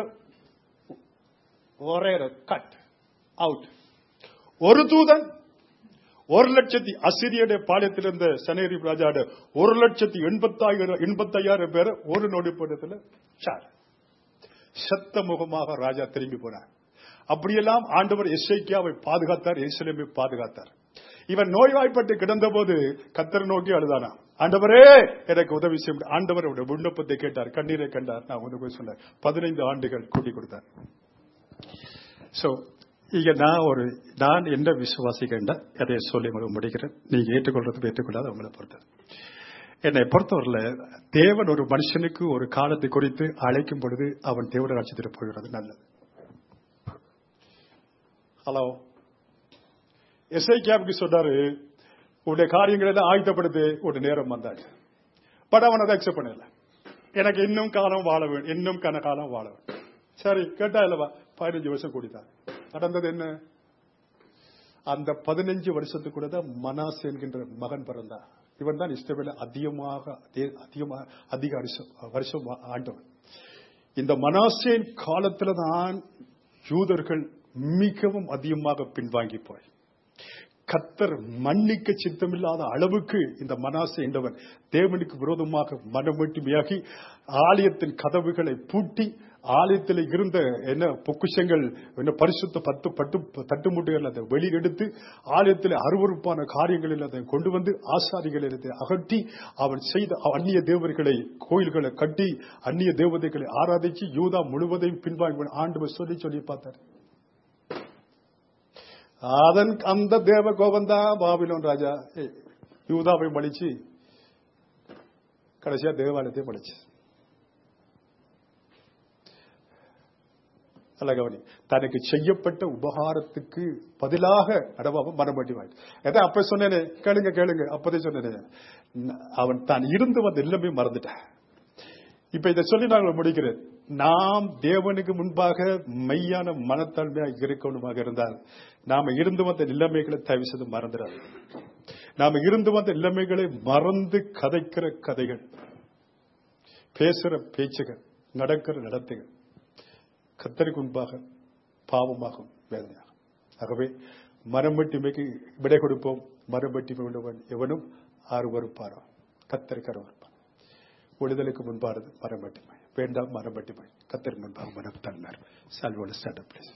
ஒரே கட் அவுட் ஒரு தூதன் ஒரு லட்சத்தி அசிரியடைய பாளையத்தில் இருந்த சனேரி ராஜாட ஒரு லட்சத்தி எண்பத்தாயிரம் எண்பத்தையாயிரம் பேரை ஒரு நொடிப்படத்தில் சார் சத்த முகமாக ராஜா திரும்பி போனார் அப்படியெல்லாம் ஆண்டவர் எஸ்ஐக்கியாவை பாதுகாத்தார் எருசலேமை பாதுகாத்தார் இவன் நோய்வாய்ப்பட்டு கிடந்தபோது கத்தர் நோக்கி அழுதானா ஆண்டவரே எனக்கு உதவி செய்ய ஆண்டவர் அவருடைய விண்ணப்பத்தை கேட்டார் கண்ணீரை கண்டார் நான் உதவி சொன்னார் பதினைந்து ஆண்டுகள் கூட்டி கொடுத்தார் சோ இங்க நான் ஒரு நான் என்ன விசுவாசிக்கின்ற அதை சொல்லி உங்களுக்கு முடிக்கிறேன் நீங்க ஏற்றுக்கொள்றது ஏற்றுக்கொள்ளாத உங்களை பொறுத்தது என்னை பொறுத்தவரையில் தேவன் ஒரு மனுஷனுக்கு ஒரு காலத்தை குறித்து அழைக்கும் பொழுது அவன் தேவட ராட்சத்தில் போகிறது நல்லது ஹலோ எஸ்ஐ கேப்க்கு சொன்னாரு உன்னுடைய காரியங்கள் எல்லாம் ஆயுதப்படுத்து ஒரு நேரம் வந்தாச்சு பட் அவன் அதை அக்செப்ட் பண்ணல எனக்கு இன்னும் காலம் வாழ வேண்டும் இன்னும் கன காலம் வாழ வேண்டும் சரி கேட்டா இல்லவா பதினஞ்சு வருஷம் கூடித்தார் நடந்தது என்ன அந்த பதினஞ்சு வருஷத்துக்கு கூட தான் மனாஸ் என்கின்ற மகன் பிறந்தான் இவன் தான் இஸ்ரவேல அதிகமாக அதே- அதிகமாக அதிக வருஷம் வருஷம் ஆண்டவன் இந்த மனாசேன் காலத்துல தான் யூதர்கள் மிகவும் அதிகமாக பின்வாங்கி போய் கத்தர் மன்னிக்க சித்தமில்லாத அளவுக்கு இந்த மனாசே என்றவன் தேவனுக்கு விரோதமாக மனமேட்டுமையாகி ஆலயத்தின் கதவுகளை பூட்டி ஆலயத்தில் இருந்த என்ன பொக்குஷங்கள் என்ன பரிசுத்த பத்து பட்டு தட்டு மூட்டைகள் அதை வெளியெடுத்து ஆலயத்தில் அருவருப்பான காரியங்களில் அதை கொண்டு வந்து ஆசாரிகளை அதை அகற்றி அவன் செய்த அந்நிய தேவர்களை கோயில்களை கட்டி அந்நிய தேவதைகளை ஆராதிச்சு யூதா முழுவதையும் பின்வாங்கி ஆண்டு சொல்லி சொல்லி பார்த்தார் அதன் அந்த தேவ கோபந்தான் பாபிலோன் ராஜா ஏய், யூதாவை மலிச்சு கடைசியா தேவாலயத்தை மலிச்சு அல்ல கவனி தனக்கு செய்யப்பட்ட உபகாரத்துக்கு பதிலாக நடவாம மனமட்டி வாங்கி ஏதா அப்ப சொன்னேனே கேளுங்க கேளுங்க அப்பதே சொன்னேனே ந- அவன் தான் இருந்து வந்த எல்லாமே மறந்துட்டான் இப்ப இதை சொல்லி நாங்கள் முடிக்கிறேன் நாம் தேவனுக்கு முன்பாக மெய்யான மனத்தன்மையாக இருக்கணுமாக இருந்தால் நாம இருந்து வந்த நிலைமைகளை தயவு செய்து மறந்துடாது நாம இருந்து வந்த நிலைமைகளை மறந்து கதைக்கிற கதைகள் பேசுற பேச்சுகள் நடக்கிற நடத்தைகள் கத்தருக்கு முன்பாக பாவமாகும் வேதனையாகும் ஆகவே மரம்பட்டிமைக்கு விடை கொடுப்போம் மரம்பட்டிமை உள்ளவன் எவனும் ஆறுவருப்பாரோ கத்தருக்கு அறுவருப்பான் விடுதலுக்கு முன்பானது மரம்பட்டிமை வேண்டாம் மரம்பட்டிமை கத்தருக்கு முன்பாக மனம் தன்னார் சால்வோட ஸ்டார்ட் பிளேஸ்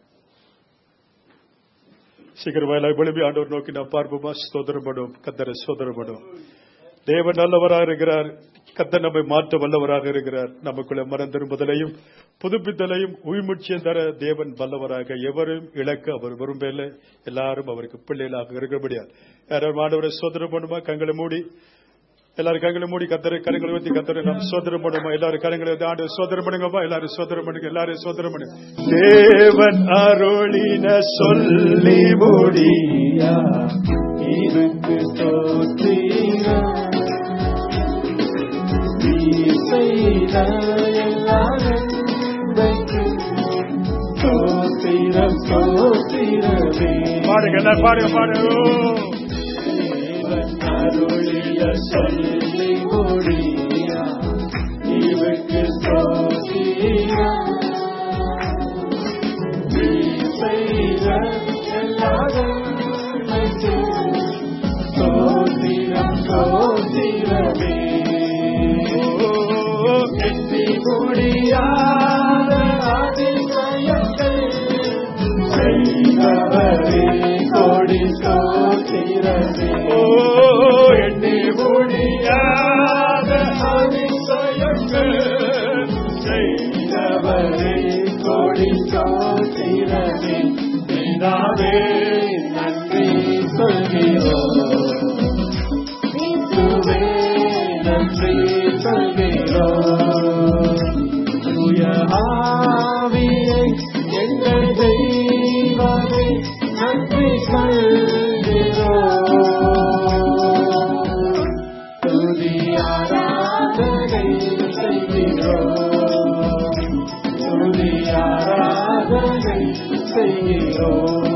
சீக்கிரமாக விழும்பி ஆண்டவர் நோக்கி நான் பார்ப்போமா சோதரப்படும் கத்தரை சோதரப்படும் தேவன் நல்லவராக இருக்கிறார் கத்தர் நம்மை மாற்ற வல்லவராக இருக்கிறார் நமக்குள்ள மனம் திரும்புதலையும் புதுப்பித்தலையும் உயிர்முச்சியம் தர தேவன் வல்லவராக எவரும் இழக்க அவர் விரும்பல எல்லாரும் அவருக்கு பிள்ளைகளாக இருக்க முடியாது யாரும் மாணவரை சோதனம் பண்ணுமா கண்களை மூடி எல்லாரும் கண்களை மூடி கத்தரை கரங்களை ஊத்தி கத்தரை நாம் சோதனம் பண்ணுமா எல்லாரும் கரங்களை ஊத்தி ஆண்டு சோதனம் பண்ணுங்கப்பா எல்லாரும் சோதனம் பண்ணுங்க எல்லாரும் சோதனம் பண்ணுங்க தேவன் அருளின சொல்லி முடியா இருக்கு ஸ்தோத்திரம். நீர் செய்த எல்லா நன்மைக்கும் ஸ்தோத்திரம், ஸ்தோத்திரமே. பாடுங்க எல்லாரும் பாடுங்க பாடுங்க தேவன் அருளிய சொல்லி முடியா இவருக்கு ஸ்தோத்திரம். நீர் செய்த எல்லா நன்மைக்கும் ஸ்தோத்திரம், ஸ்தோத்திரமே. எண்ணி முடியாத அதிசயங்கள் செய்தவரே கோடி ஸ்தோத்திரமே. எண்ணி முடியாத அதிசயங்கள் செய்தவரே கோடி ஸ்தோத்திரமே. பிதாவே நன்றி சொல்கிறோம் செய்கிறோம்